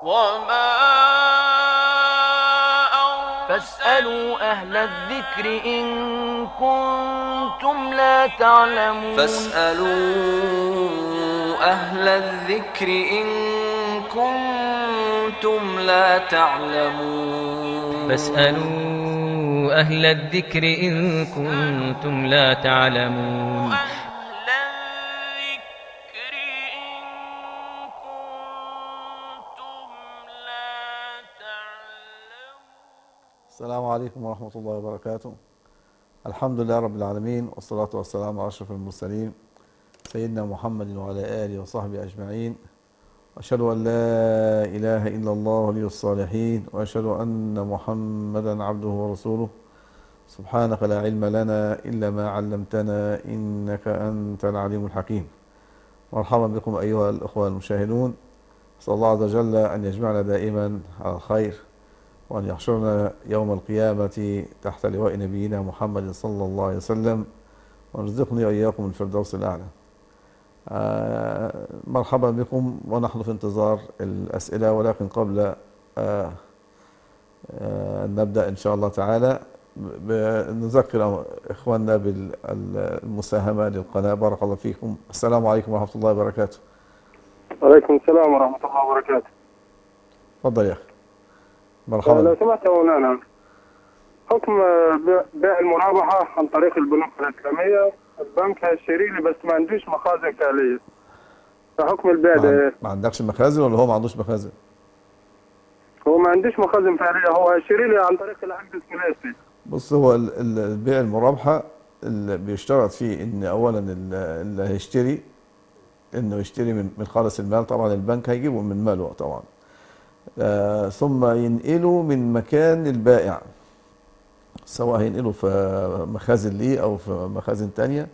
وما فاسألوا أهل الذكر إن كنتم لا تعلمون فاسألوا أهل الذكر إن كنتم لا تعلمون فاسألوا أهل الذكر إن كنتم لا تعلمون أهل الذكر إن كنتم لا تعلمون السلام عليكم ورحمة الله وبركاته الحمد لله رب العالمين والصلاة والسلام على أشرف المرسلين سيدنا محمد وعلى آله وصحبه أجمعين وأشهد أن لا إله إلا الله ولي الصالحين وأشهد أن محمدا عبده ورسوله سبحانك لا علم لنا إلا ما علمتنا إنك أنت العليم الحكيم مرحبا بكم أيها الأخوة المشاهدون أسأل الله عز وجل أن يجمعنا دائما على الخير وأن يحشرنا يوم القيامة تحت لواء نبينا محمد صلى الله عليه وسلم وارزقني وإياكم الفردوس الأعلى آه، مرحبا بكم ونحن في انتظار الأسئلة ولكن قبل آه، آه، أن نبدأ إن شاء الله تعالى ب- ب- نذكر إخواننا بالمساهمة للقناة بارك الله فيكم السلام عليكم ورحمة الله وبركاته وعليكم السلام ورحمة الله وبركاته. تفضل يا أخي لو مرحبا سمحت يا مولانا حكم بيع- بيع المرابحة عن طريق البنوك الإسلامية البنك هيشتري لي بس ما عندوش مخازن فعلية. فحكم البيع ده ما إيه؟ ما عندكش مخازن ولا هو ما عندوش مخازن؟ هو ما عندوش مخازن فعلية هو هيشتري لي عن طريق العقد الثلاثي. بص هو ال- ال- البيع المرابحة اللي بيشترط فيه ان اولا ال- اللي هيشتري انه يشتري من من خالص المال طبعا البنك هيجيبه من ماله طبعا آه ثم ينقله من مكان البائع سواء هينقله في مخازن ليه او في مخازن تانية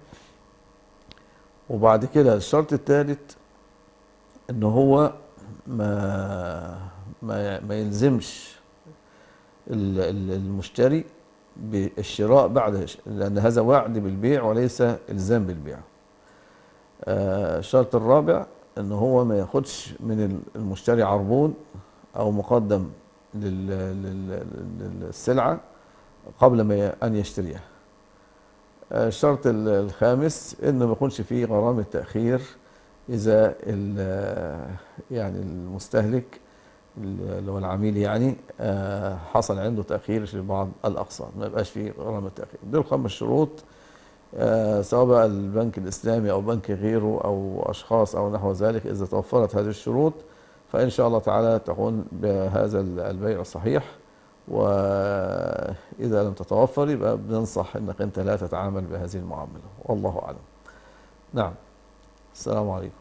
وبعد كده الشرط الثالث ان هو ما ما ما يلزمش ال- ال- المشتري بالشراء بعد لأن هذا وعد بالبيع وليس إلزام بالبيع آه، الشرط الرابع أن هو ما ياخدش من المشتري عربون أو مقدم لل- لل- لل- للسلعة قبل ما ي- أن يشتريها آه، الشرط ال- الخامس أنه ما يكونش فيه غرامة تأخير إذا ال- يعني المستهلك اللي هو العميل يعني آه، حصل عنده تأخير في بعض الأقساط ما يبقاش فيه غرامة تأخير دول خمس شروط آه، سواء بقى البنك الإسلامي أو بنك غيره أو أشخاص أو نحو ذلك إذا توفرت هذه الشروط فإن شاء الله تعالى تكون بهذا البيع صحيح وإذا لم تتوفر يبقى بننصح أنك أنت لا تتعامل بهذه المعاملة والله أعلم نعم السلام عليكم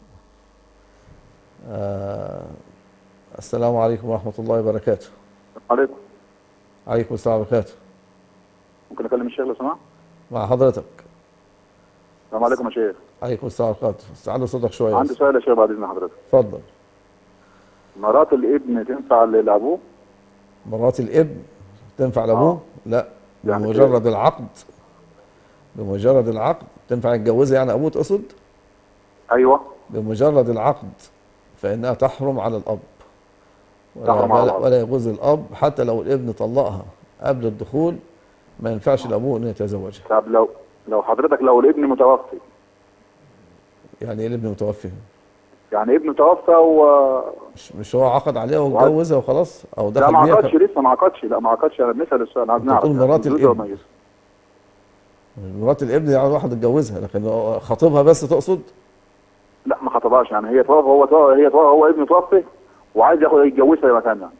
آه السلام عليكم ورحمة الله وبركاته عليكم عليكم السلام وبركاته ممكن اكلم الشيخ لو سمحت مع حضرتك السلام عليكم يا شيخ عليكم السلام وبركاته استعلوا صوتك شوية عندي بس. سؤال يا شيخ بعد اذن حضرتك اتفضل مرات الابن تنفع لابوه مرات الابن تنفع لابوه لا يعني بمجرد العقد بمجرد العقد تنفع يتجوزها يعني ابوه تقصد ايوه بمجرد العقد فانها تحرم على الاب ولا, تحرم على ولا, الأب. ولا يجوز الاب حتى لو الابن طلقها قبل الدخول ما ينفعش لابوه انه يتزوجها طب لو لو حضرتك لو الابن متوفي يعني ايه الابن متوفي يعني ابنه توفى و مش, مش هو عقد عليها واتجوزها وخلاص او لا دخل ما بيها عقدش ك- لسه ما عقدش لا ما عقدش انا بنسال السؤال عايز أنت نعرف بتقول مرات يجوز الابن. ولا ما يجوز؟ مرات الابن يعني واحد اتجوزها لكن هو خطيبها بس تقصد لا ما خطبهاش يعني هي توفى هو توفى هي توفى هو ابنه توفى وعايز ياخد يتجوزها مكانها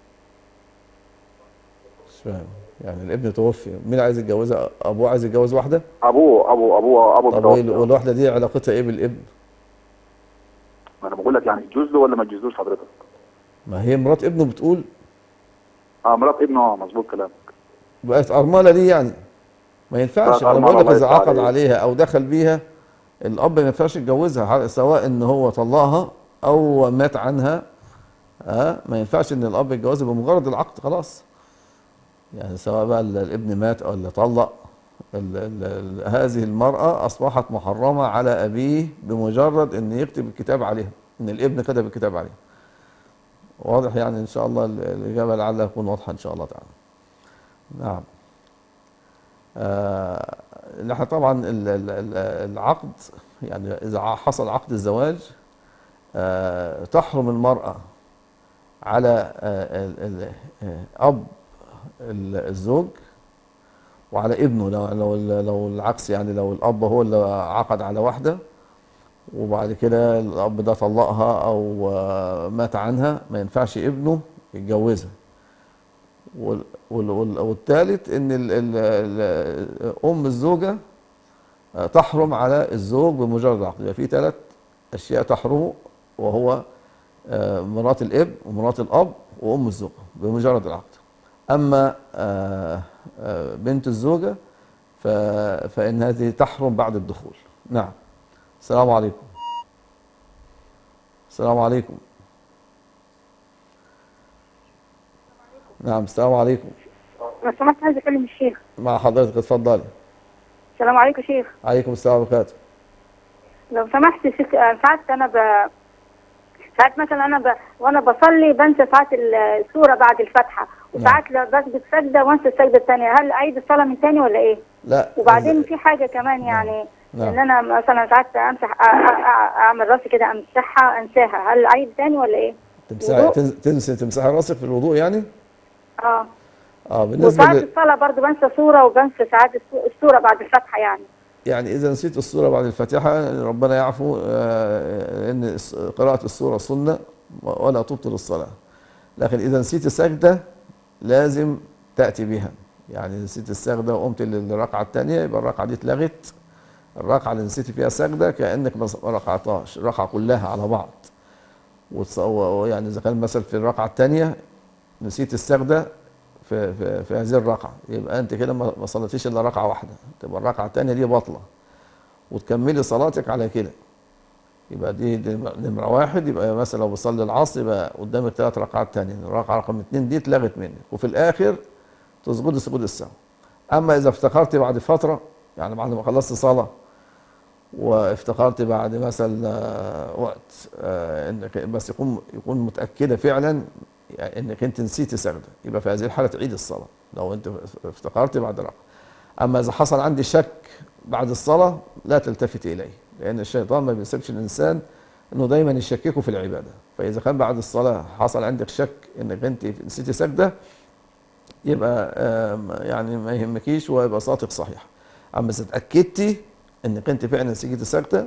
مش فاهم يعني الابن توفي مين عايز يتجوزها ابوه عايز يتجوز واحده ابوه ابوه ابوه ابوه طب وال- متوفى والواحده دي علاقتها ايه بالابن ما انا بقول لك يعني يجوز له ولا ما يجوزلوش حضرتك ما هي مرات ابنه بتقول اه مرات ابنه اه مظبوط كلامك بقت ارمله ليه يعني ما ينفعش بقت انا أرملة، بقول لك الله اذا يفتح عقد عليك. عليها او دخل بيها الاب ما ينفعش يتجوزها ح- سواء ان هو طلقها او مات عنها ها ما ينفعش ان الاب يتجوزها بمجرد العقد خلاص يعني سواء بقى ال- الابن مات او اللي طلق ال ال ال هذه المرأة أصبحت محرمة على أبيه بمجرد أن يكتب الكتاب عليها أن الابن كتب الكتاب عليها واضح يعني ان شاء الله ال- الاجابه لعلها تكون واضحه ان شاء الله تعالى نعم آه نحن طبعا ال- ال- ال- العقد يعني اذا ع- حصل عقد الزواج آه تحرم المراه على آه ال- ال- آه، اب ال- الزوج وعلى ابنه لو لو لو العكس يعني لو الاب هو اللي عقد على واحده وبعد كده الاب ده طلقها او آه، مات عنها ما ينفعش ابنه يتجوزها وال- وال- وال- والثالث ان ال ال ال ام الزوجه آه، تحرم على الزوج بمجرد العقد يبقى في ثلاث اشياء تحرم وهو آه، مرات الاب ومرات الاب وام الزوجه بمجرد العقد اما آه، آه، بنت الزوجه ف- فان هذه تحرم بعد الدخول نعم السلام عليكم السلام عليكم نعم السلام عليكم لو سمحت عايز اكلم الشيخ مع حضرتك اتفضلي السلام عليكم شيخ عليكم السلام وبركاته لو سمحت يا شيخ آه، ساعات انا ب ساعات مثلا انا ب... وانا بصلي بنسى ساعات ال- السوره بعد الفاتحه وساعات لو بسجد سجده وانسى السجده الثانيه هل اعيد الصلاه من ثاني ولا ايه؟ لا وبعدين في حاجه كمان يعني نعم. ان انا مثلا ساعات امسح أ- أ- أ- اعمل راسي كده امسحها انساها هل اعيد ثاني ولا ايه؟ تمسحي وضوء؟ تنس- تنسي تمسحي راسك في الوضوء يعني اه اه بالنسبه وساعات ل... الصلاه برضو بنسى سوره وبنسى ساعات السو- السوره بعد الفاتحه يعني يعني اذا نسيت السوره بعد الفاتحه ربنا يعفو آه ان الس- قراءه السوره سنه ولا تبطل الصلاه لكن اذا نسيت السجده لازم تاتي بها يعني نسيت السجده وقمت للركعه الثانيه يبقى الركعه دي اتلغت الركعه اللي نسيت فيها سجده كانك ما ما ركعتهاش الركعه كلها على بعض وتص- و- ويعني اذا كان مثلا في الركعه الثانيه نسيت السجده في في في هذه الركعه يبقى انت كده ما ما صليتيش الا ركعه واحده تبقى الركعه الثانيه دي باطله وتكملي صلاتك على كده يبقى دي, دي نمره واحد يبقى مثلا لو بصلي العصر يبقى قدامك ثلاث ركعات تانية الركعه رقم اثنين دي اتلغت منك وفي الاخر تسجدي سجود السهو اما اذا افتكرت بعد فتره يعني بعد ما خلصت صلاه وافتكرت بعد مثلا آه، وقت آه، انك بس يكون يكون متاكده فعلا يعني انك انت نسيتي سجده يبقى في هذه الحاله تعيد الصلاه لو انت افتكرت بعد ركعه اما اذا حصل عندي شك بعد الصلاه لا تلتفت اليه لان الشيطان ما بيسيبش الانسان انه دايما يشككه في العباده فاذا كان بعد الصلاه حصل عندك شك انك انت نسيتي سجده يبقى آم، يعني ما يهمكيش ويبقى صلاتك صحيح اما اذا اتاكدتي انك انت فعلا نسيتي سجده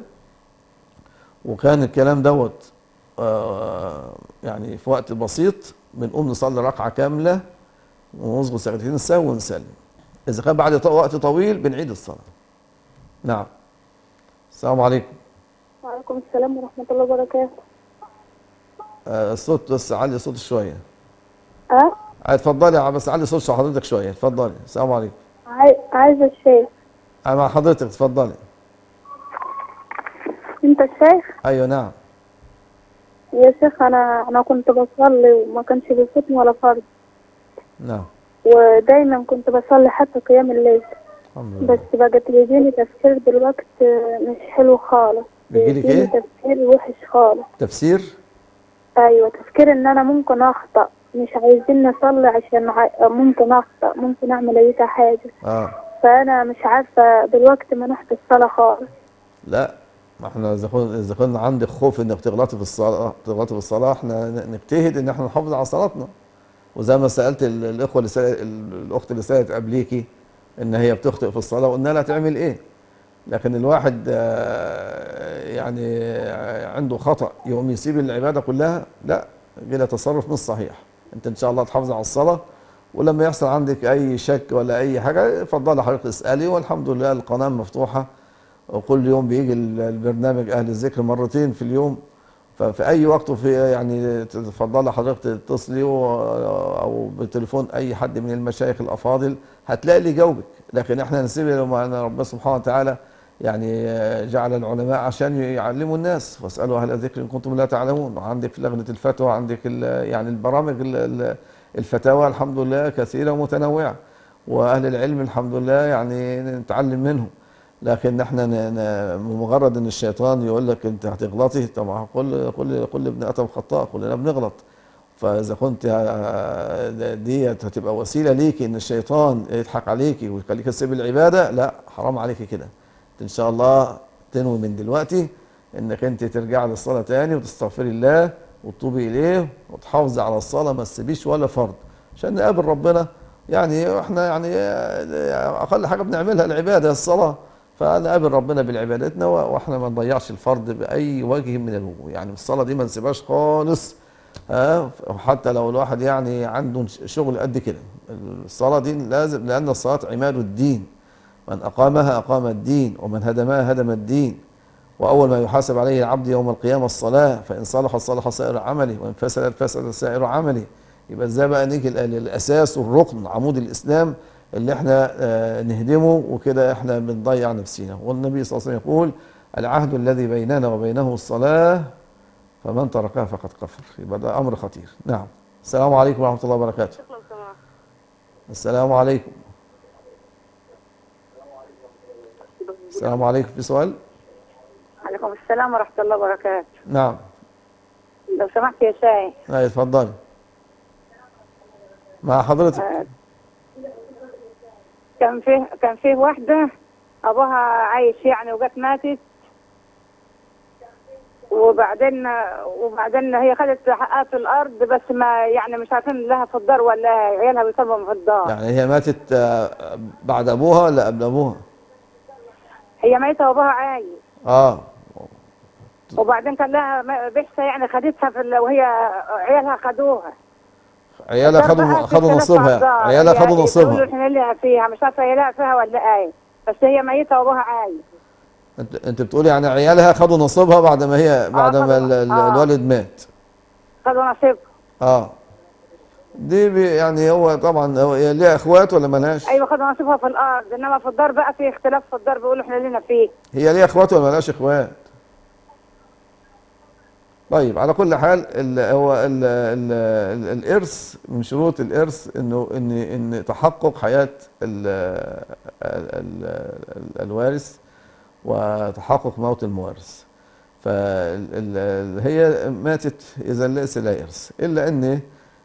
وكان الكلام دوت آه، يعني في وقت بسيط بنقوم نصلي ركعه كامله ونسجد سجدتين السهو ونسلم اذا كان بعد ط- وقت طويل بنعيد الصلاه نعم السلام عليكم وعليكم السلام ورحمه الله وبركاته آه، الصوت بس علي الصوت شويه اه آه، اتفضلي يا بس علي صوت حضرتك شويه اتفضلي السلام عليكم عاي- عايزه الشيخ انا مع حضرتك اتفضلي انت الشيخ ايوه نعم يا شيخ انا انا كنت بصلي وما كانش بيفوتني ولا فرض نعم ودايما كنت بصلي حتى قيام الليل الحمد لله بس بقت بيجيني تفكير دلوقتي مش حلو خالص بيجيلك بيجيني ايه؟ تفكير وحش خالص تفسير ايوه تفكير ان انا ممكن اخطا مش عايزين نصلي عشان ع- ممكن اخطا ممكن اعمل اي حاجه اه فانا مش عارفه دلوقتي منحت الصلاه خالص لا ما احنا اذا كنا اذا كنا عندك خوف انك تغلطي في الصلاه تغلطي في الصلاه احنا ن- نجتهد ان احنا نحافظ على صلاتنا وزي ما سالت ال- الاخوه اللي سأل الاخت اللي سالت قبليكي ان هي بتخطئ في الصلاه وقلنا لها تعمل ايه لكن الواحد آه، يعني آه، عنده خطا يقوم يسيب العباده كلها لا كده تصرف مش صحيح انت ان شاء الله تحافظ على الصلاه ولما يحصل عندك اي شك ولا اي حاجه اتفضلي حضرتك اسالي والحمد لله القناه مفتوحه وكل يوم بيجي ال- البرنامج اهل الذكر مرتين في اليوم ففي اي وقت وفي يعني تفضلي حضرتك تتصلي و- او بتليفون اي حد من المشايخ الافاضل هتلاقي اللي يجاوبك لكن احنا نسيب لما ان ربنا سبحانه وتعالى يعني جعل العلماء عشان يعلموا الناس واسالوا اهل الذكر ان كنتم لا تعلمون وعندك لجنه الفتوى عندك ال- يعني البرامج ال- ال- الفتاوى الحمد لله كثيره ومتنوعه واهل العلم الحمد لله يعني نتعلم منهم لكن احنا ن- ن- مجرد ان الشيطان يقول لك انت هتغلطي طبعا كل كل كل ابن ادم خطاء كلنا بنغلط فاذا كنت آه، ديت هتبقى وسيله ليكي ان الشيطان يضحك عليكي ويخليك تسيب العباده لا حرام عليكي كده ان شاء الله تنوي من دلوقتي انك انت ترجع للصلاه تاني وتستغفري الله وتتوبي اليه وتحافظي على الصلاه ما تسيبيش ولا فرض عشان نقابل ربنا يعني احنا يعني آه، اقل حاجه بنعملها العباده الصلاه فنقابل ربنا بالعبادتنا واحنا ما نضيعش الفرض باي وجه من الوجوه يعني الصلاه دي ما نسيبهاش خالص ها حتى لو الواحد يعني عنده شغل قد كده الصلاه دي لازم لان الصلاه عماد الدين من اقامها اقام الدين ومن هدمها هدم الدين واول ما يحاسب عليه العبد يوم القيامه الصلاه فان صلحت صلح سائر عمله وان فسدت فسد سائر عمله يبقى ازاي بقى نيجي ال- الاساس والركن عمود الاسلام اللي احنا آه، نهدمه وكده احنا بنضيع نفسنا والنبي صلى الله عليه وسلم يقول العهد الذي بيننا وبينه الصلاه فمن تركها فقد كفر يبقى ده امر خطير نعم السلام عليكم ورحمه الله وبركاته السلام عليكم السلام عليكم في سؤال عليكم السلام ورحمة الله وبركاته نعم لو سمحت يا شاي اي اتفضلي مع حضرتك كان فيه كان فيه واحدة أبوها عايش يعني وجت ماتت وبعدين وبعدين هي خدت حقها في الأرض بس ما يعني مش عارفين لها في الدار ولا عيالها بيطلبوا في الدار يعني هي ماتت آه، بعد ابوها ولا قبل ابوها هي ميتة وأبوها عايش اه وبعدين كان لها م- بحثة يعني خدتها في ال- وهي عيالها خدوها عيالها الدار خدوا بقى خدوا في نصيبها اختلاف على الدار. عيالها هي خدوا يقولوا نصيبها احنا لها فيها مش عارفة هي لها فيها ولا ايه بس هي ميتة وأبوها عايش انت انت بتقولي يعني عيالها خدوا نصيبها بعد ما هي بعد ما خدوا- ال- ال- آه. الوالد مات خدوا نصيبها اه دي بي يعني هو طبعا هو هي ليها اخوات ولا ملهاش ايوه خدوا نصيبها في الارض انما في الدار بقى في اختلاف في الدار بيقولوا احنا لنا فيه هي ليها اخوات ولا ملهاش اخوات طيب على كل حال ال هو ال ال ال الارث من شروط الارث انه ان ان تحقق حياه ال ال ال الوارث وتحقق موت المورث فهي ماتت اذا ليس لا يرث الا ان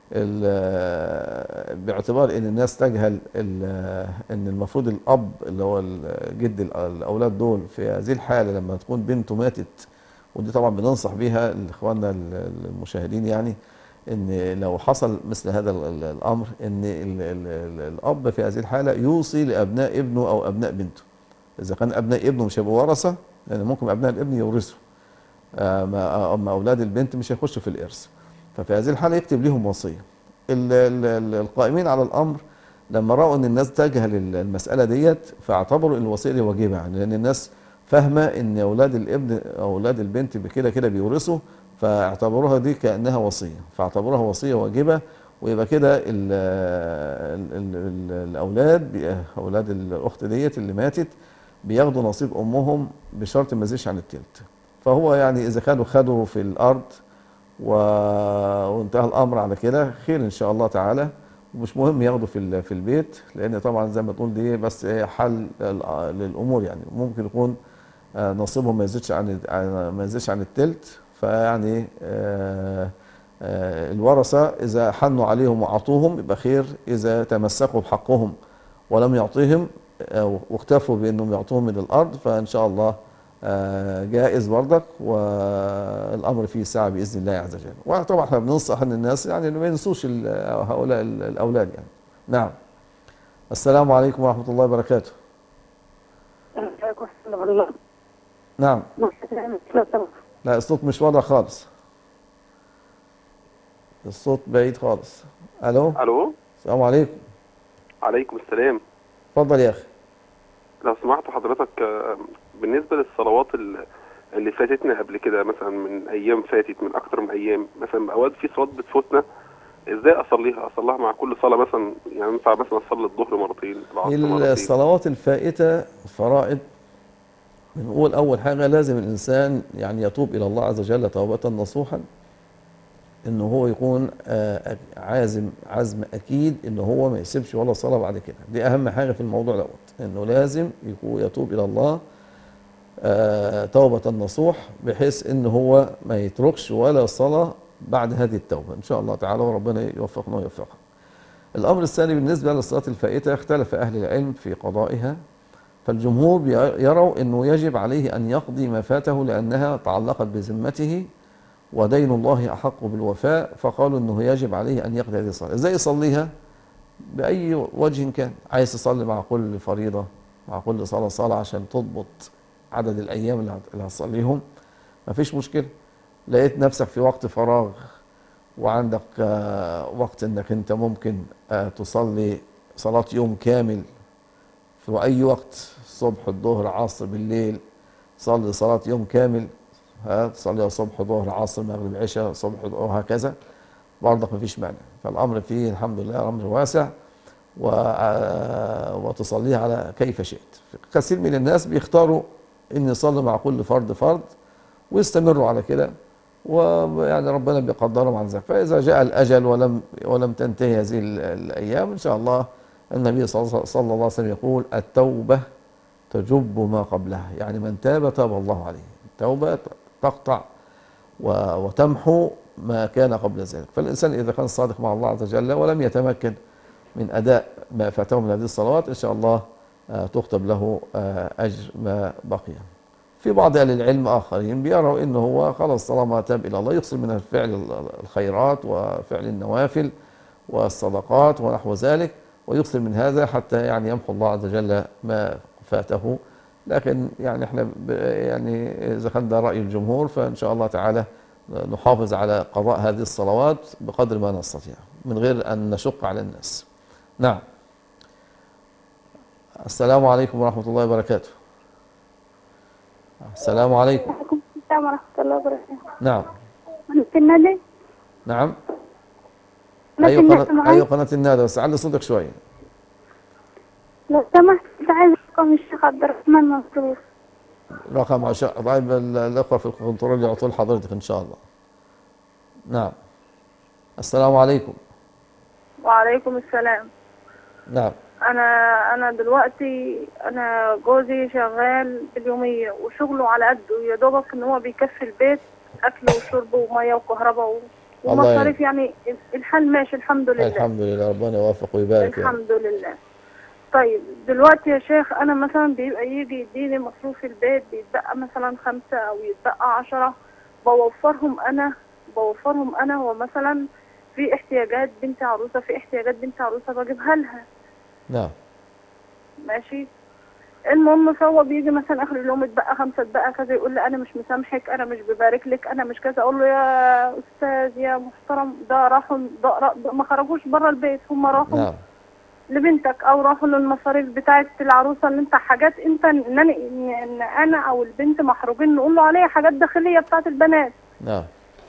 ال- باعتبار ان الناس تجهل ال- ان المفروض الاب اللي هو ال- جد ال- الاولاد دول في هذه الحاله لما تكون بنته ماتت ودي طبعا بننصح بيها لاخواننا ال- المشاهدين يعني ان لو حصل مثل هذا ال- ال- الامر ان ال- ال- ال- الاب في هذه الحاله يوصي لابناء ابنه او ابناء بنته اذا كان ابناء ابنه مش هيبقوا ورثه لان ممكن ابناء الابن يورثوا آه، ما- اما اولاد البنت مش هيخشوا في الارث ففي هذه الحاله يكتب لهم وصيه ال- ال- ال- القائمين على الامر لما راوا ان الناس تجهل ال- المساله ديت فاعتبروا الوصيه دي واجبه يعني لان الناس فاهمه ان اولاد الابن او اولاد البنت كده كده بيورثوا فاعتبروها دي كانها وصيه فاعتبروها وصيه واجبه ويبقى كده ال- ال- ال- ال- الاولاد بي- اولاد الاخت ديت اللي ماتت بياخدوا نصيب امهم بشرط ما يزيدش عن التلت فهو يعني اذا كانوا خدوا في الارض و... وانتهى الامر على كده خير ان شاء الله تعالى ومش مهم ياخدوا في ال- في البيت لان طبعا زي ما تقول دي بس إيه حل لل- للامور يعني ممكن يكون آه، نصيبهم ما يزيدش عن عن- ما يزيدش عن التلت فيعني آه، آه، الورثه اذا حنوا عليهم وعطوهم يبقى خير اذا تمسكوا بحقهم ولم يعطيهم آه، واكتفوا بانهم يعطوهم من الارض فان شاء الله آه، جائز برضك والامر فيه سعه باذن الله عز وجل وطبعا احنا بننصح ان الناس يعني ما ينسوش ال- هؤلاء ال- الاولاد يعني نعم السلام عليكم ورحمه الله وبركاته نعم لا الصوت مش واضح خالص الصوت بعيد خالص الو الو السلام عليكم عليكم السلام اتفضل يا اخي لو سمحت حضرتك آه، بالنسبه للصلوات ال- اللي فاتتنا قبل كده مثلا من ايام فاتت من اكتر من ايام مثلا اوقات في صلاه بتفوتنا ازاي اصليها اصليها مع كل صلاه مثلا يعني ينفع مثلا اصلي الظهر مرتين العصر مرتين الصلوات الفائتة فرائض بنقول أول حاجة لازم الإنسان يعني يتوب إلى الله عز وجل توبة نصوحا إنه هو يكون آه، عازم عزم أكيد إنه هو ما يسيبش ولا صلاة بعد كده دي أهم حاجة في الموضوع دوت إنه لازم يكون يتوب إلى الله آه، توبة نصوح بحيث إن هو ما يتركش ولا صلاة بعد هذه التوبة إن شاء الله تعالى وربنا يوفقنا ويوفقها الأمر الثاني بالنسبة للصلاة الفائتة اختلف أهل العلم في قضائها فالجمهور بي- يروا أنه يجب عليه أن يقضي ما فاته لأنها تعلقت بذمته ودين الله أحق بالوفاء فقالوا أنه يجب عليه أن يقضي هذه الصلاة إزاي يصليها؟ بأي وجه كان عايز تصلي مع كل فريضة مع كل صلاة صلاة عشان تضبط عدد الأيام اللي هت- اللي هتصليهم مفيش مشكلة لقيت نفسك في وقت فراغ وعندك آه، وقت انك انت ممكن آه، تصلي صلاة يوم كامل في أي وقت الصبح الظهر عصر بالليل تصلي صلاة يوم كامل ها تصلي صبح ظهر عصر مغرب عشاء صبح وهكذا برضك مفيش مانع فالأمر فيه الحمد لله أمر واسع و- آه، وتصليه على كيف شئت كثير من الناس بيختاروا ان يصلي مع كل فرد فرد ويستمروا على كده ويعني ربنا بيقدرهم عن ذلك فاذا جاء الاجل ولم ولم تنتهي هذه ال- الايام ان شاء الله النبي صلى صلى الله عليه وسلم يقول التوبه تجب ما قبلها يعني من تاب تاب الله عليه التوبه تقطع و- وتمحو ما كان قبل ذلك فالانسان اذا كان صادق مع الله عز وجل ولم يتمكن من اداء ما فاته من هذه الصلوات ان شاء الله آه، تكتب له آه، اجر ما بقي. في بعض اهل العلم اخرين بيروا انه هو خلاص طالما تاب الى الله يقصد من فعل الخيرات وفعل النوافل والصدقات ونحو ذلك ويكثر من هذا حتى يعني يمحو الله عز وجل ما فاته لكن يعني احنا ب- يعني اذا كان ده راي الجمهور فان شاء الله تعالى نحافظ على قضاء هذه الصلوات بقدر ما نستطيع من غير ان نشق على الناس. نعم. السلام عليكم ورحمه الله وبركاته. السلام عليكم. وعليكم السلام ورحمة الله وبركاته نعم. قناة النادي نعم. قناة ايوه النادي قناه معايا ايوه قناه النادي بس علي صوتك شويه. لو سمحت كنت عايز رقم الشيخ عبد الرحمن منصور رقم عشاء طيب ال- الاخوه في الكنترول يعطوا لحضرتك ان شاء الله. نعم. السلام عليكم. وعليكم السلام نعم. انا انا دلوقتي انا جوزي شغال باليوميه وشغله على قده يا دوبك ان هو بيكفي البيت اكل وشرب وميه وكهرباء و- الله ومصاريف يعني الحال ماشي الحمد لله الحمد لله ربنا يوفق ويبارك يعني. الحمد لله طيب دلوقتي يا شيخ انا مثلا بيبقى يجي يديني مصروف البيت بيتبقى مثلا خمسة او يتبقى عشرة بوفرهم انا بوفرهم انا ومثلا في احتياجات بنت عروسة في احتياجات بنت عروسة بجيبها لها نعم. ماشي المهم فهو بيجي مثلا اخر اليوم اتبقى خمسه اتبقى كذا يقول لي انا مش مسامحك انا مش ببارك لك انا مش كذا اقول له يا استاذ يا محترم ده راحوا ده را- ده ما خرجوش بره البيت هم راحوا نعم. لبنتك او راحوا للمصاريف بتاعه العروسه اللي انت حاجات انت ان انا ان إن انا او البنت محروجين نقول له عليها حاجات داخليه بتاعه البنات نعم.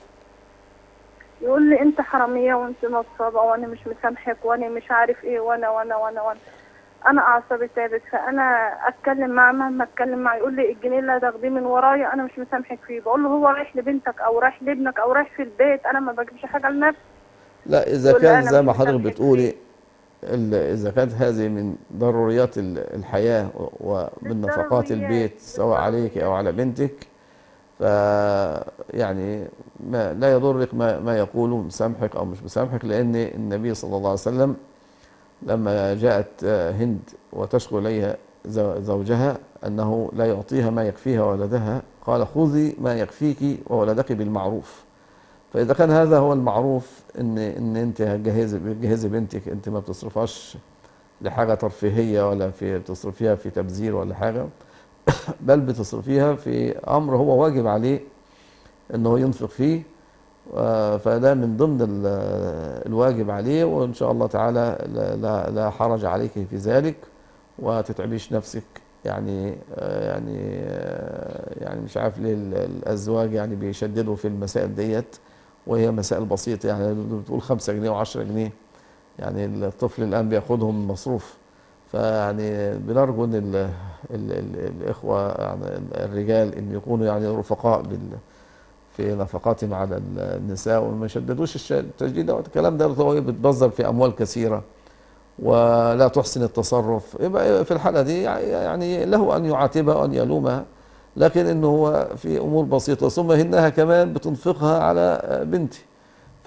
يقول لي انت حراميه وانت نصابه وانا مش مسامحك وانا مش عارف ايه وانا وانا وانا وانا انا اعصابي تعبت فانا اتكلم معاه مهما اتكلم معاه يقول لي الجنيه اللي هتاخديه من ورايا انا مش مسامحك فيه بقول له هو رايح لبنتك او رايح لابنك او رايح في البيت انا ما بجيبش حاجه لنفسي لا إذا يقول كان أنا زي مش ما حضرتك مسامحك بتقولي ال- إذا كانت هذه من ضروريات ال- الحياة و- ومن نفقات البيت سواء عليك أو على بنتك ف يعني ما لا يضرك ما, ما يقوله مسامحك أو مش مسامحك لأن النبي صلى الله عليه وسلم لما جاءت آه، هند وتشكو إليها زو- زوجها أنه لا يعطيها ما يكفيها ولدها قال خذي ما يكفيك وولدك بالمعروف فاذا كان هذا هو المعروف ان ان انت هتجهزي بتجهزي بنتك انت ما بتصرفهاش لحاجه ترفيهيه ولا في تصرفيها في تبذير ولا حاجه بل بتصرفيها في امر هو واجب عليه انه ينفق فيه آه، فده من ضمن ال- الواجب عليه وان شاء الله تعالى لا, لا, لا حرج عليك في ذلك وتتعبيش نفسك يعني آه، يعني آه، يعني مش عارف ليه ال- الازواج يعني بيشددوا في المسائل ديت وهي مسائل بسيطه يعني بتقول 5 جنيه و10 جنيه يعني الطفل الان بياخدهم مصروف فيعني بنرجو ان ال ال ال الاخوه يعني الرجال ان يكونوا يعني رفقاء بال في نفقاتهم على ال- النساء وما يشددوش الش- التشديد دوت الكلام ده هو بتبذر في اموال كثيره ولا تحسن التصرف يبقى في الحاله دي يعني له ان يعاتبها وان يلومها لكن انه هو في امور بسيطه ثم انها كمان بتنفقها على بنتي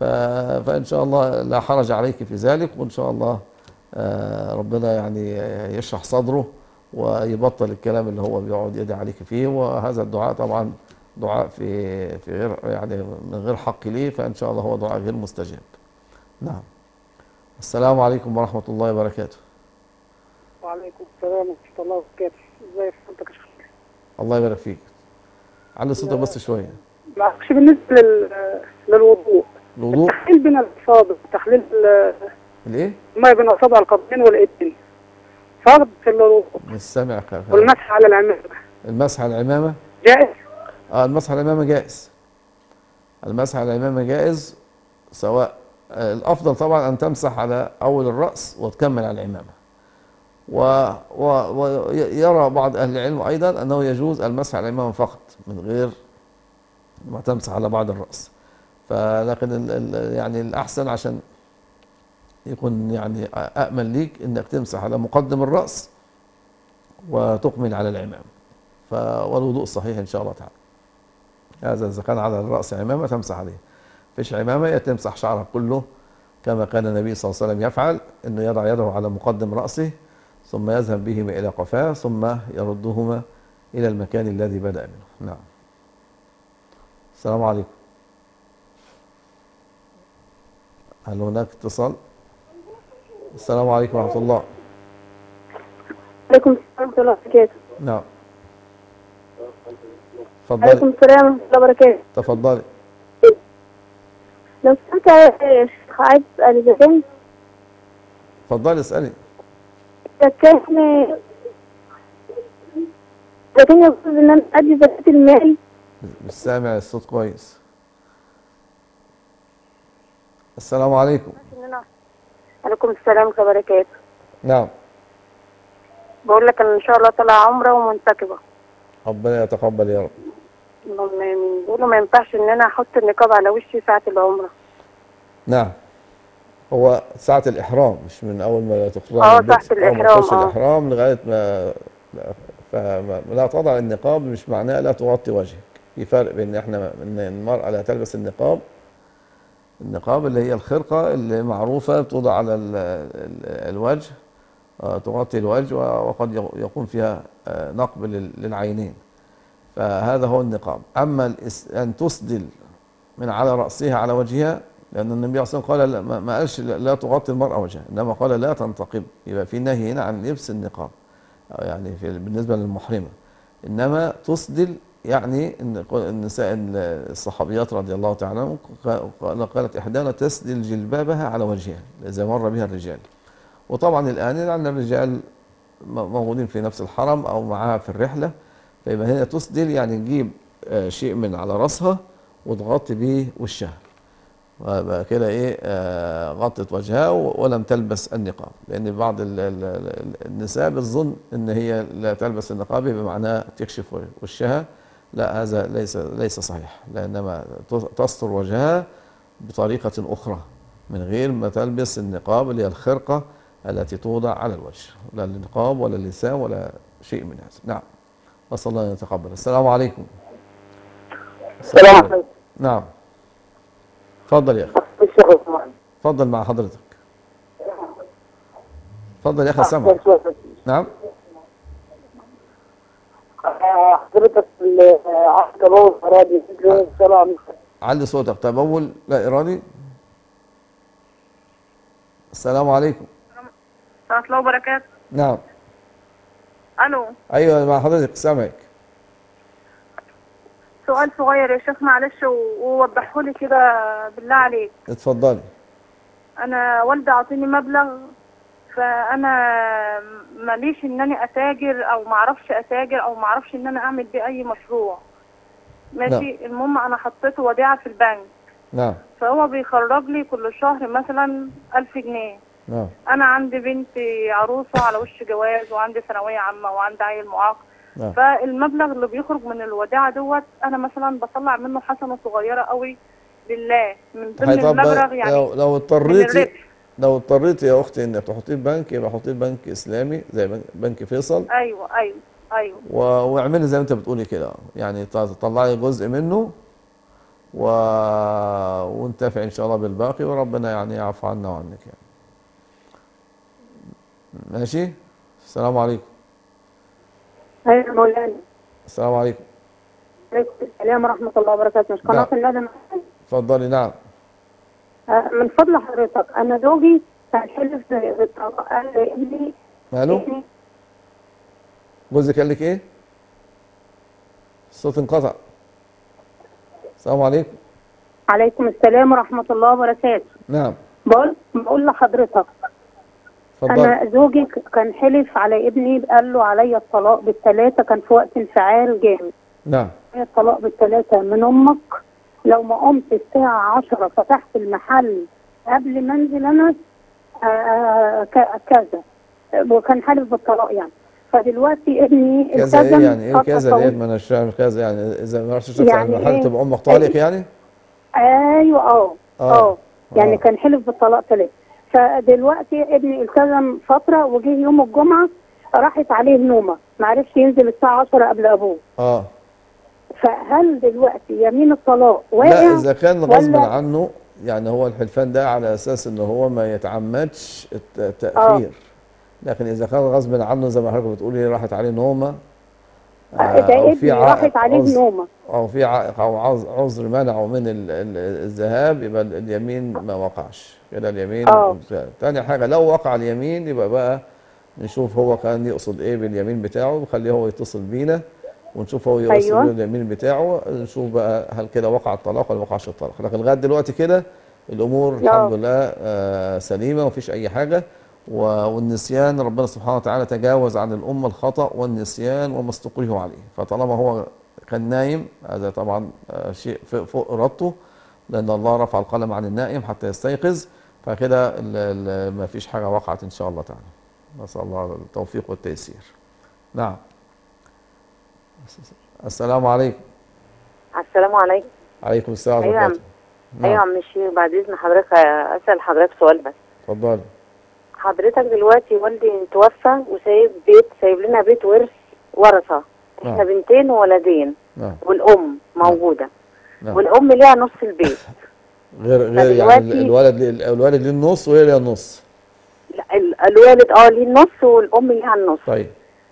ف... فإن شاء الله لا حرج عليك في ذلك وإن شاء الله آه، ربنا يعني يشرح صدره ويبطل الكلام اللي هو بيقعد يدعي عليك فيه وهذا الدعاء طبعا دعاء في في غير يعني من غير حق ليه فإن شاء الله هو دعاء غير مستجاب. نعم. السلام عليكم ورحمة الله وبركاته. وعليكم السلام ورحمة الله وبركاته ازي حضرتك يا شيخ الله يبارك فيك. علي صوتك بس شوية. معلش بالنسبة لل... للوضوء الوضوء التحليل بين الأصابع تحليل ال- الايه؟ الماء بين أصابع القدمين والإيدين فرض في الوضوء مش سامع ك- والمسح على العمامة المسح على العمامة جائز اه المسح على العمامة جائز المسح على العمامة جائز سواء آه، الأفضل طبعا أن تمسح على أول الرأس وتكمل على العمامة ويرى بعض أهل العلم أيضا أنه يجوز المسح على العمامة فقط من غير ما تمسح على بعض الرأس فلكن ال ال يعني الأحسن عشان يكون يعني أأمن ليك إنك تمسح على مقدم الرأس وتكمل على العمامة ف- والوضوء صحيح إن شاء الله تعالى هذا إذا كان على الرأس عمامة تمسح عليه فيش عمامة يا تمسح شعرك كله كما كان النبي صلى الله عليه وسلم يفعل أنه يضع يده على مقدم رأسه ثم يذهب بهما إلى قفاه ثم يردهما إلى المكان الذي بدأ منه نعم السلام عليكم هل هناك اتصال السلام عليكم ورحمة الله عليكم السلام ورحمة الله وبركاته نعم عليكم تفضلي السلام ورحمة الله وبركاته تفضلي لو سمحت يا شيخ عايز أسأل إذا كان تفضلي اسألي إذا كان إذا كان يجوز إن أنا أدي زكاة المال مش سامع الصوت كويس السلام عليكم إن أنا عليكم السلام ورحمة الله وبركاته نعم بقول لك أنا إن شاء الله طالعة عمرة ومنتقبة ربنا يتقبل يا رب اللهم آمين بيقولوا ما ينفعش إن أنا أحط النقاب على وشي ساعة العمرة نعم هو ساعة الإحرام مش من أول ما تخرج آه، من البيت. ساعة أول ما الإحرام، تخش آه. الإحرام لغاية ما فما لا تضع النقاب مش معناه لا تغطي وجهك في فرق بين احنا ان المرأة لا تلبس النقاب النقاب اللي هي الخرقة اللي معروفة توضع على ال ال الوجه آه، تغطي الوجه و- وقد يق- يكون فيها آه، نقب لل- للعينين فهذا هو النقاب أما الإس- أن تسدل من على رأسها على وجهها لأن النبي صلى الله عليه وسلم قال لا- ما ما قالش لا لا تغطي المرأة وجهها إنما قال لا تنتقب يبقى في نهي هنا عن لبس النقاب أو يعني في بالنسبة للمحرمة إنما تسدل يعني إن ق- النساء ال- الصحابيات رضي الله تعالى عنهم ق- قالت إحدانا تسدل جلبابها على وجهها إذا مر بها الرجال وطبعا الآن لأن الرجال م- موجودين في نفس الحرم أو معها في الرحلة فيبقى هنا تسدل يعني تجيب آه، شيء من على رأسها وتغطي به وشها ويبقى كده ايه آه غطت وجهها و- ولم تلبس النقاب لان بعض ال ال ال النساء بتظن ان هي لا تلبس النقاب يبقى معناها تكشف وشها لا هذا ليس ليس صحيح لانما ت- تستر وجهها بطريقه اخرى من غير ما تلبس النقاب اللي هي الخرقه التي توضع على الوجه لا النقاب ولا اللسان ولا شيء من هذا نعم نسال الله ان يتقبل السلام عليكم السلام عليكم نعم تفضل يا اخي الشيخ عثمان تفضل مع حضرتك تفضل يا اخي سامع نعم آه، حضرتك اللي عقد تبول فرادي السلام علي صوتك تبول لا ارادي السلام عليكم ورحمة الله وبركاته نعم ألو ايوه مع حضرتك سامعك سؤال صغير يا شيخ معلش و- ووضحه لي كده بالله عليك اتفضلي أنا والدة عطيني مبلغ فأنا ماليش إن أنا أتاجر أو معرفش أتاجر أو معرفش إن أنا أعمل بيه أي مشروع ماشي المهم أنا حطيته وديعة في البنك نعم فهو بيخرج لي كل شهر مثلا ألف جنيه نعم أنا عندي بنتي عروسة على وش جواز وعندي ثانوية عامة وعندي عيل معاق نعم فالمبلغ اللي بيخرج من الوديعة دوت أنا مثلا بطلع منه حسنة صغيرة قوي لله من ضمن هي طب المبلغ يعني لو لو من اضطريتي الربح لو اضطريتي يا اختي انك تحطيه في بنك يبقى حطيه في بنك اسلامي زي بنك- بنك فيصل أيوه أيوه أيوه و- واعملي زي ما انت بتقولي كده يعني ط- تطلعي جزء منه و... ونتفع ان شاء الله بالباقي وربنا يعني يعفو عنا وعنك يعني ماشي السلام عليكم ايوه يا مولانا السلام عليكم عليكم السلام ورحمه الله وبركاته مش قناه نعم. الندى اتفضلي نعم آه، من فضل حضرتك انا زوجي كان حلف بالطلاق قال لابني ماله ابني جوزك قال لك ايه الصوت انقطع السلام عليكم عليكم السلام ورحمه الله وبركاته نعم بقول بقول لحضرتك اتفضلي انا زوجي ك- كان حلف على ابني قال له عليا الطلاق بالثلاثه كان في وقت انفعال جامد نعم عليا الطلاق بالثلاثه من امك لو ما قمت الساعه 10 فتحت المحل قبل ما انزل انا آه، آه، ك- كذا وكان حالف بالطلاق يعني فدلوقتي ابني كذا ايه التزم يعني ايه فترة كذا طويلة. ليه ما انا مش فاهم كذا يعني اذا ما رحتش تفتح يعني المحل إيه؟ تبقى امك طالق يعني ايوه اه آه. اه يعني آه. كان حلف بالطلاق ثلاثة فدلوقتي ابني التزم فترة وجه يوم الجمعة راحت عليه نومة ما عرفش ينزل الساعة 10 قبل أبوه اه فهل دلوقتي يمين الطلاق واقع لا اذا كان غصب ولا- عنه يعني هو الحلفان ده على اساس ان هو ما يتعمدش الت- التاخير لكن اذا كان غصب عنه زي ما حضرتك بتقولي راحت عليه نومه آه، ده أو ابني في عائق راحت عليه عذر- نومة او في عائق او عذ- عذر منعه من ال- ال- الذهاب يبقى ال- اليمين ما وقعش كده اليمين آه. بتاع. تاني حاجه لو وقع اليمين يبقى بقى نشوف هو كان يقصد ايه باليمين بتاعه وخليه هو يتصل بينا ونشوف هو يقصد أيوة. أيوة. اليمين بتاعه نشوف بقى هل كده وقع الطلاق ولا ما وقعش الطلاق لكن لغايه دلوقتي كده الامور آه. الحمد لله آه سليمه ومفيش اي حاجه و- والنسيان ربنا سبحانه وتعالى تجاوز عن الامه الخطا والنسيان وما استقره عليه فطالما هو كان نايم هذا طبعا آه، شيء ف- فوق ارادته لان الله رفع القلم عن النائم حتى يستيقظ فكده ال- ال- ما فيش حاجه وقعت ان شاء الله تعالى نسال الله التوفيق والتيسير نعم السلام عليكم السلام عليكم عليكم السلام أيوة. ورحمه الله ايوه يا نعم عم الشيخ بعد اذن حضرتك اسال حضرتك سؤال بس اتفضلي حضرتك دلوقتي والدي توفى وسايب بيت سايب لنا بيت ورث ورثه احنا نعم. بنتين وولدين نعم والام موجوده نعم والام ليها نص البيت غير غير يعني فدلوقتي- الولد ليه- الولد ليه النص وهي ليها النص لا، ال- الوالد اه ليه النص والام ليها النص طيب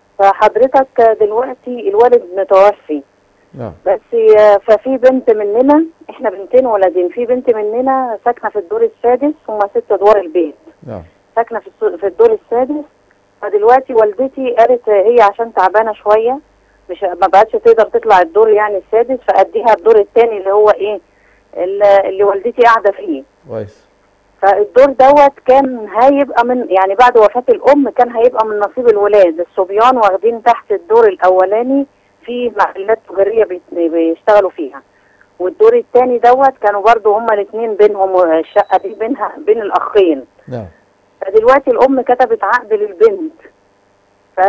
فحضرتك دلوقتي الوالد متوفي نعم بس آه، ففي بنت مننا احنا بنتين وولدين في بنت مننا ساكنه في الدور السادس هم ست ادوار البيت نعم ساكنه في السو- في الدور السادس فدلوقتي والدتي قالت هي عشان تعبانه شويه مش ما بقتش تقدر تطلع الدور يعني السادس فاديها الدور الثاني اللي هو ايه اللي اللي والدتي قاعده فيه كويس فالدور دوت كان هيبقى من يعني بعد وفاة الأم كان هيبقى من نصيب الولاد الصبيان واخدين تحت الدور الأولاني في محلات تجارية بيت- بيشتغلوا فيها والدور الثاني دوت كانوا برضو هما الاثنين بينهم الشقة دي بينها بين الأخين نعم فدلوقتي الأم كتبت عقد للبنت ف...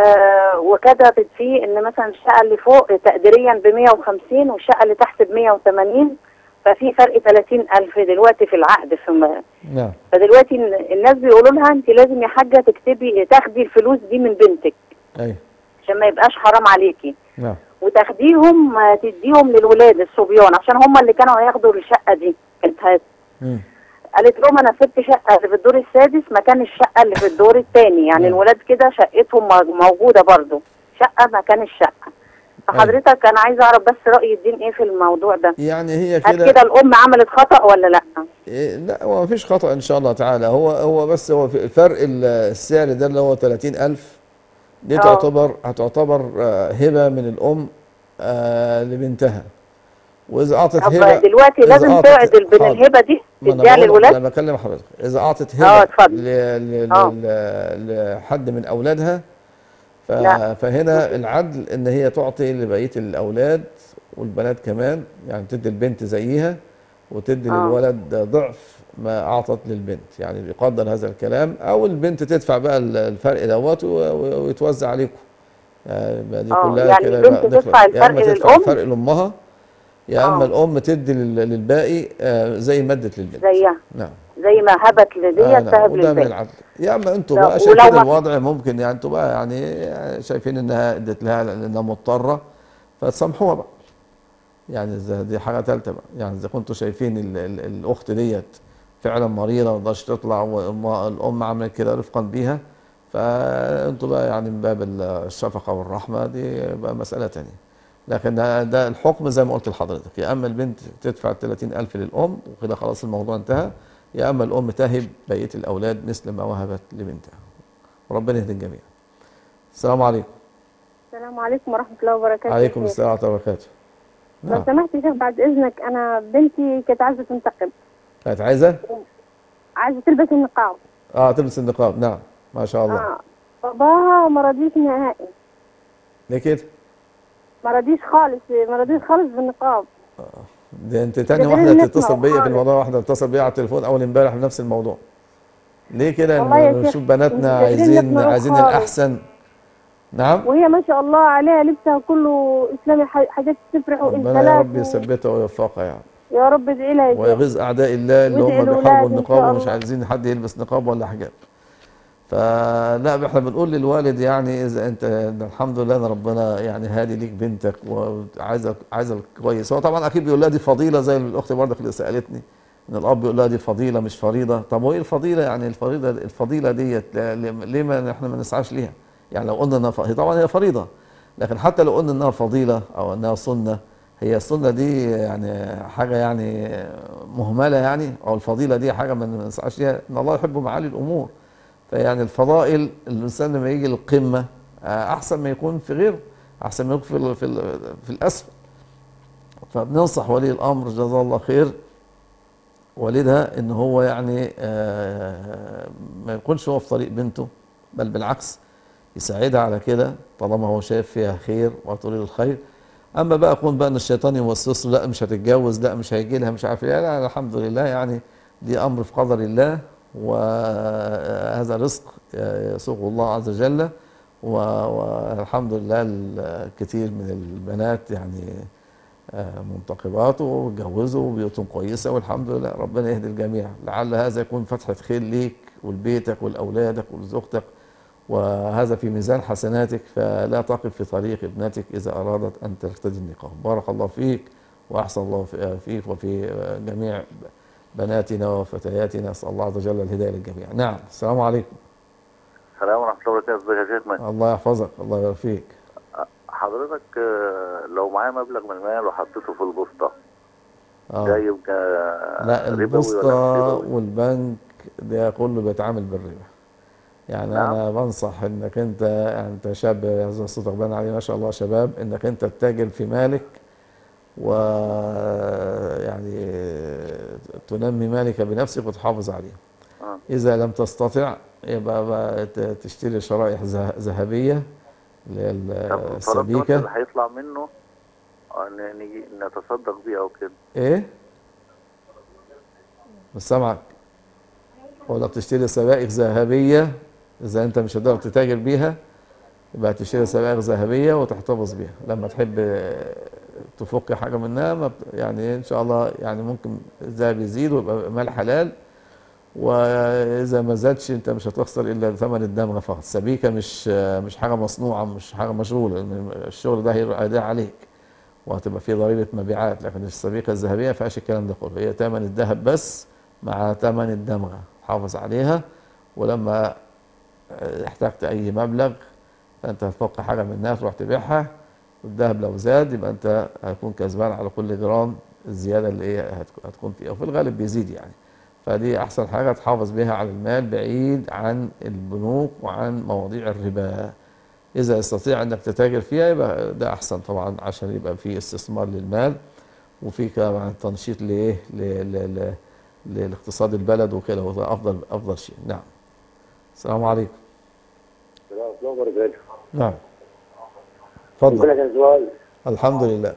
وكتبت فيه إن مثلا الشقة اللي فوق تقديريا ب 150 والشقة اللي تحت ب 180 ففي فرق 30000 دلوقتي في العقد في م- نعم فدلوقتي ال- الناس بيقولوا لها انت لازم يا حاجه تكتبي تاخدي الفلوس دي من بنتك ايوه عشان ما يبقاش حرام عليكي نعم وتاخديهم آه، تديهم للولاد الصبيان عشان هم اللي كانوا هياخدوا الشقه دي كانت هت- مم. قالت لهم انا سبت شقه اللي في الدور السادس مكان الشقه اللي في الدور الثاني يعني نعم. الولاد كده شقتهم مو- موجوده برضو شقه مكان الشقه فحضرتك انا عايزه اعرف بس راي الدين ايه في الموضوع ده يعني هي هل كده كده الام عملت خطا ولا لا إيه، لا هو مفيش خطأ إن شاء الله تعالى هو هو بس هو في الفرق ال- السعر ده اللي هو 30000 دي آه. تعتبر هتعتبر آه، هبة من الأم آه، لبنتها وإذا أعطت طب هبة دلوقتي إذا لازم أعطت- تعدل بين حاضر. الهبه دي ما أنا تديها بقول- للولاد أنا بكلم حضرتك إذا أعطت آه، هبة اتفضل. ل- ل- آه. ل- لحد من أولادها ف- لا. فهنا العدل إن هي تعطي لبقية الأولاد والبنات كمان يعني تدي البنت زيها وتدي آه. للولد ضعف ما أعطت للبنت يعني يقدر هذا الكلام أو البنت تدفع بقى ال- الفرق دوت و- و- ويتوزع عليكم يعني بقى دي آه، كلها يعني كده البنت بقى نخلص. تدفع يا الفرق إما تدفع للأم؟ الفرق لأمها يا آه. إما الأم تدي لل- للباقي آه، زي ما ادت للبنت زيها نعم زي ما هبت لديت آه نعم تهب وده من للبنت العدل يا اما انتوا لا، بقى ولو شايفين ما- الوضع ممكن يعني انتوا بقى يعني شايفين انها ادت لها لانها مضطره فتسامحوها بقى يعني إذا دي حاجه ثالثه بقى يعني اذا كنتوا شايفين ال ال الاخت ديت فعلا مريضه ما تقدرش تطلع والام عملت كده رفقا بيها فانتوا بقى يعني من باب الشفقه والرحمه دي بقى مساله تانية لكن ده, ده الحكم زي ما قلت لحضرتك يا اما البنت تدفع 30000 للام وكده خلاص الموضوع انتهى يا اما الام تهب بقيه الاولاد مثل ما وهبت لبنتها وربنا يهدي الجميع السلام عليكم السلام عليكم ورحمة الله وبركاته عليكم يا شيخ. السلام ورحمه الله وبركاته لو نعم سمحت يا شيخ بعد إذنك أنا بنتي كانت عايزة تنتقب كانت عايزه عايزة تلبس النقاب اه تلبس النقاب نعم ما شاء الله آه. باباها ما رضيش نهائي ليه كده ما رضيش خالص ما رضيش خالص بالنقاب ده انت تاني ده واحده لازم تتصل نسمع بيا في خالص. الموضوع واحده تتصل بيا على التليفون اول امبارح بنفس الموضوع ليه كده والله يا إن شيخ، نشوف بناتنا مش قادرين عايزين نسمعه عايزين خالص. الاحسن نعم وهي ما شاء الله عليها لبسها كله إسلامي ح- حاجات تفرح ربنا يا رب وإنسانات يثبتها ويوفقها يعني يا رب ادعي لها يا شيخ ويغيظ اعداء الله اللي وادعي هم لأولادي بيحاربوا إن النقاب شاء ومش الله. عايزين حد يلبس نقاب ولا حجاب فلا احنا بنقول للوالد يعني اذا انت إن الحمد لله ان ربنا يعني هادي ليك بنتك وعايزك عايزك كويس هو طبعا اكيد بيقول لها دي فضيله زي الاخت برضك اللي سالتني ان الاب بيقول لها دي فضيله مش فريضه طب وايه الفضيله يعني الفريضه الفضيله ديت لا- ليه ما احنا ما نسعاش ليها يعني لو قلنا انها ف- هي طبعا هي فريضه لكن حتى لو قلنا انها فضيله او انها سنه هي السنه دي يعني حاجه يعني مهمله يعني او الفضيله دي حاجه ما نسعاش ليها ان الله يحب معالي الامور فيعني الفضائل الانسان لما يجي للقمه آه، احسن ما يكون في غيره احسن ما يكون في ال- في, ال- في الاسفل فبننصح ولي الامر جزاه الله خير والدها ان هو يعني آه، ما يكونش هو في طريق بنته بل بالعكس يساعدها على كده طالما هو شايف فيها خير وتريد الخير اما بقى يكون بقى ان الشيطان يوسوس له لا مش هتتجوز لا مش هيجي لها مش عارف ايه لا الحمد لله يعني دي امر في قدر الله وهذا رزق يسوقه الله عز وجل و- والحمد لله الكثير من البنات يعني آه، منتقبات واتجوزوا وبيوتهم كويسه والحمد لله ربنا يهدي الجميع لعل هذا يكون فتحه خير ليك ولبيتك ولأولادك ولزوجتك وهذا في ميزان حسناتك فلا تقف في طريق ابنتك إذا أرادت أن ترتدي النقاب بارك الله فيك وأحسن الله في- فيك وفي جميع بناتنا وفتياتنا أسأل الله عز وجل الهداية للجميع نعم السلام عليكم السلام ورحمة الله وبركاته ازيك يا شيخنا الله يحفظك الله يبارك فيك حضرتك آه، لو معايا مبلغ من المال وحطيته في البوسطة آه. ده يبقى لا ربوي ولا البوسطة مش ربوي؟ والبنك ده كله بيتعامل بالربا يعني نعم. انا بنصح انك انت انت شاب هذا صوتك باين عليه ما شاء الله شباب انك انت تتاجر في مالك و يعني تنمي مالك بنفسك وتحافظ عليه آه. اذا لم تستطع يبقى بقى ت- تشتري شرائح ذه- ذهبيه اللي هي طب فرضت مثلا السبيكه اللي هيطلع منه آه، ن- نيجي نتصدق بيه او كده ايه مش سامعك ولا بتشتري سبائك ذهبيه اذا انت مش هتقدر تتاجر بيها يبقى تشتري سبائك ذهبيه وتحتفظ بيها لما تحب آه، تفك حاجه منها ما بت- يعني ان شاء الله يعني ممكن الذهب يزيد ويبقى مال حلال واذا ما زادش انت مش هتخسر الا ثمن الدمغه فقط السبيكه مش آه، مش حاجه مصنوعه مش حاجه مشغوله لأن الشغل ده هيبقى أداء عليك وهتبقى فيه ضريبه مبيعات لكن السبيكه الذهبيه ما فيهاش الكلام ده كله هي ثمن الذهب بس مع ثمن الدمغه حافظ عليها ولما آه، احتجت اي مبلغ فانت هتفك حاجه منها تروح تبيعها والذهب لو زاد يبقى انت هتكون كسبان على كل جرام الزياده اللي هي هتك- هتكون فيها وفي الغالب بيزيد يعني فدي احسن حاجه تحافظ بها على المال بعيد عن البنوك وعن مواضيع الربا اذا استطيع انك تتاجر فيها يبقى ده احسن طبعا عشان يبقى في استثمار للمال وفي كمان تنشيط لايه ل- ل- ل- لاقتصاد البلد وكده وده افضل افضل شيء نعم السلام عليكم السلام ورحمة الله وبركاته نعم يقول اتفضل لك السؤال الحمد لله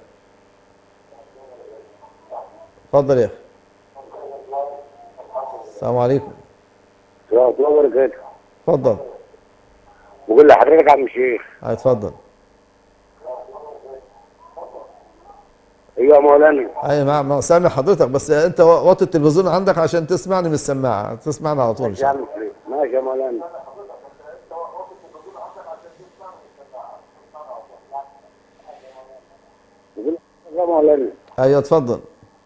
اتفضل يا اخي السلام عليكم السلام ورحمة الله وبركاته اتفضل بقول لحضرتك يا عم الشيخ اتفضل ايوه يا مولانا اي مع مع- سامع حضرتك بس انت وطي التلفزيون عندك عشان تسمعني من السماعه تسمعنا على طول ان ماشي يا شاء عم الله الشيخ ماشي يا مولانا بقول لك يا مولانا ايوه اتفضل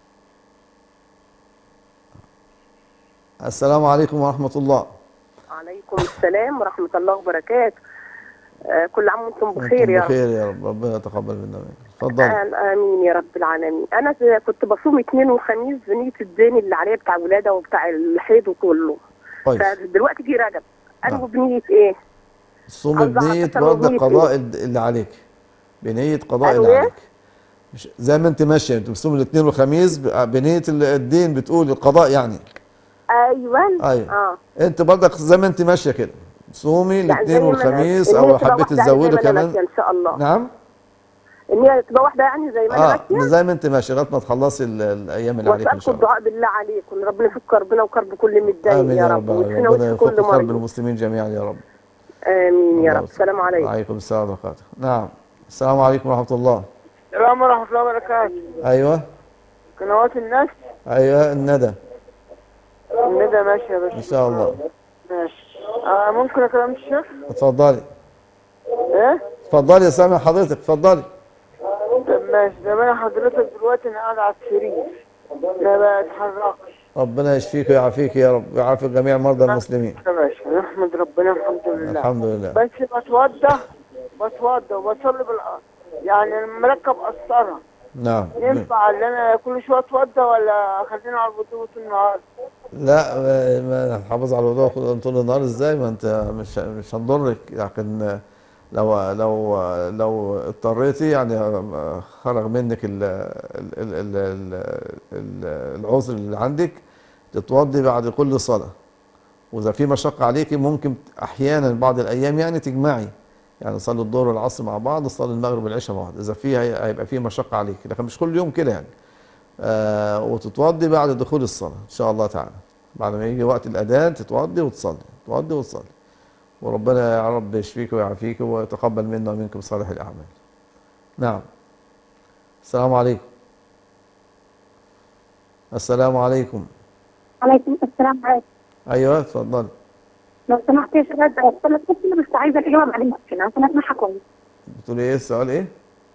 السلام عليكم ورحمة الله عليكم السلام ورحمة الله وبركاته آه، كل عام وانتم بخير أنتم يا رب بخير يا رب ربنا يتقبل منا ومنك اتفضل آه، امين يا رب العالمين انا ز- كنت بصوم اثنين وخميس بنيه الدين اللي عليا بتاع الولاده وبتاع الحيض وكله كويس فدلوقتي جه رجب انا نعم. بنيه ايه؟ الصوم عاوزة بنية أعرف برضه بنية قضاء إيه؟ الد- اللي عليك بنية قضاء قالوا اللي إيه؟ عليك مش زي ما انت ماشية انت بتصوم الاثنين والخميس ب- بنية ال- الدين بتقول القضاء يعني ايوه أيوة. اه انت برضك زي ما انت ماشية كده صومي يعني الاثنين زي ما أنا- والخميس إن هي او تبقى حبيت واحدة يعني زي تزودي ما أنا كمان ماشية ان شاء الله نعم ان هي تبقى واحده يعني زي ما انا اه ماشيه زي ما انت ماشية لغاية ما تخلصي ال- الايام اللي عليك ان واسالكم شاء الله الدعاء بالله عليكم ربنا يفك كربنا وكرب كل متضايق امين يا يا رب رب ويشفينا ربنا ويشفي كل يفك كرب مريض المسلمين جميعا يا رب امين يا الله رب السلام عليكم وعليكم السلام ورحمة الله نعم السلام عليكم ورحمة الله السلام ورحمة الله وبركاته ايوه قنوات الناس ايوه الندى الندى ماشي يا باشا ان شاء الله ماشي آه ممكن أكلم الشيخ؟ اتفضلي إيه؟ اتفضلي يا سامع حضرتك اتفضلي طب ماشي طب أنا حضرتك دلوقتي أنا قاعد على السرير ما بتحركش ربنا يشفيك ويعافيك يا رب ويعافي جميع مرضى المسلمين يا باشا نحمد ربنا الحمد لله الحمد لله بس بتوضى بتوضى وبصلي بالأرض يعني المركب قصرها نعم ينفع ان انا كل شويه اتوضى ولا خلينا على الوضوء طول النهار؟ لا ما- ما نحافظ على الوضوء كل- طول النهار ازاي ما انت مش مش هنضرك لكن لو لو لو اضطريتي يعني خرج منك ال ال ال ال ال ال العذر اللي عندك تتوضي بعد كل صلاة واذا في مشقة عليكي ممكن احيانا بعض الايام يعني تجمعي يعني صلي الظهر والعصر مع بعض وصلي المغرب والعشاء مع بعض اذا في هي- هيبقى في مشقة عليك لكن مش كل يوم كده يعني آه وتتوضي بعد دخول الصلاة إن شاء الله تعالى بعد ما يجي وقت الأذان تتوضي وتصلي تتوضي وتصلي وربنا يا رب يشفيك ويعافيك ويتقبل منا ومنكم صالح الأعمال نعم السلام عليكم السلام عليكم عليكم السلام عليكم أيوه اتفضلي لو سمحت يا شباب انا كنت بس عايزه الاجابه بعدين ممكن عشان اسمعها كويس بتقولي إيه السؤال إيه؟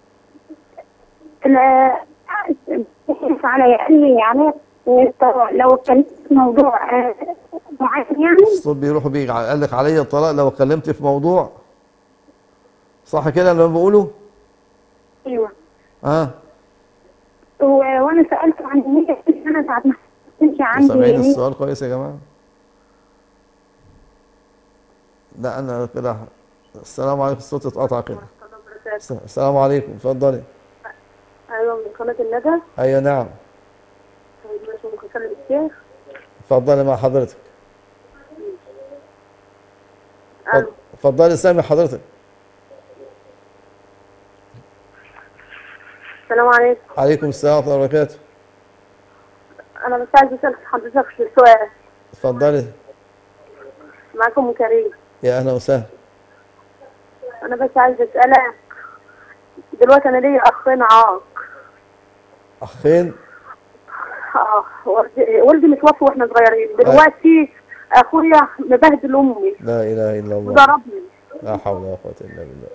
ال- يحلف علي قال لي يعني لو اتكلمت في موضوع آه، معين يعني الصوت بيروح وبيجي قال لك عليا الطلاق لو اتكلمت في موضوع صح كده اللي أنا بقوله؟ ايوه اه و- وانا سالته عن النية انا ساعه ما كانش عندي سامعين نية. السؤال كويس يا جماعة؟ لا أنا كده السلام عليكم الصوت اتقطع كده السلام عليكم اتفضلي ايوه من قناه الندى أيوة نعم ماشي ممكن اكلم الشيخ اتفضلي مع حضرتك ألو. اتفضلي سامع حضرتك السلام عليكم عليكم السلام ورحمة الله وبركاته انا بس عايز اسال حضرتك في سؤال اتفضلي معاكم أم كريم يا أهلا وسهلا انا بس عايز اسالك دلوقتي انا ليا اخين عاق أخين اه والدي والدي متوفي واحنا صغيرين دلوقتي اخويا مبهدل امي لا إله إلا الله وضربني لا حول ولا قوة إلا بالله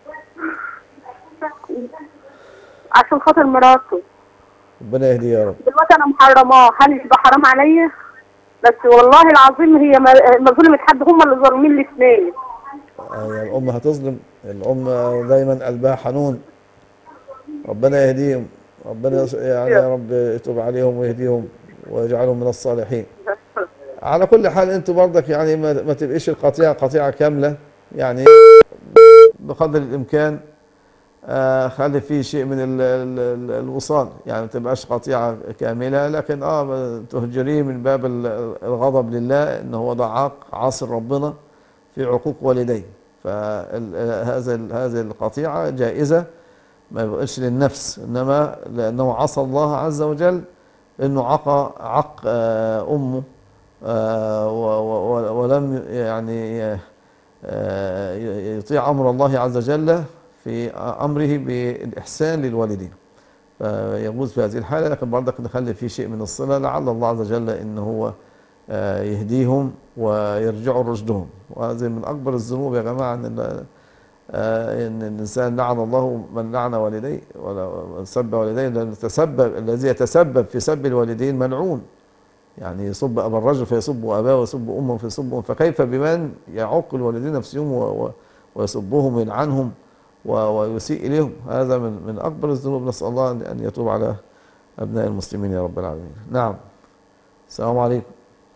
عشان خاطر مراته ربنا يهديه يا رب دلوقتي انا محرماه هل يبقى حرام عليا بس والله العظيم هي ما ما ظلمت حد هم اللي ظالمين الاثنين آه، الأم هتظلم الأم دايما قلبها حنون ربنا يهديهم ربنا يص- يعني يا رب يتوب عليهم ويهديهم ويجعلهم من الصالحين على كل حال انتوا برضك يعني ما, ما تبقيش القطيعة قطيعة كاملة يعني بقدر الإمكان آه خلي فيه شيء من ال ال ال الوصال يعني ما تبقاش قطيعة كاملة لكن اه تهجريه من باب ال- الغضب لله ان هو ده عاق عاصي ربنا في عقوق والديه فهذا هذه القطيعة جائزة ما يبقاش للنفس انما لانه عصى الله عز وجل انه عق عق آه، امه آه، و- و- ولم يعني آه، يطيع امر الله عز وجل في امره بالاحسان للوالدين فيجوز في هذه الحاله لكن برضك نخلي فيه شيء من الصله لعل الله عز وجل ان هو آه، يهديهم ويرجعوا رشدهم وهذه من اكبر الذنوب يا جماعه ان آه، ان الانسان لعن الله من لعن والديه ولا من سب والديه لان تسبب الذي يتسبب في سب الوالدين ملعون يعني يسب ابا الرجل فيسب اباه ويسب امه فيسب أمه فكيف بمن يعق الوالدين نفسهم و- و- ويسبهم ويلعنهم و- ويسيء اليهم هذا من من اكبر الذنوب نسال الله ان أن يتوب على ابناء المسلمين يا رب العالمين نعم السلام عليكم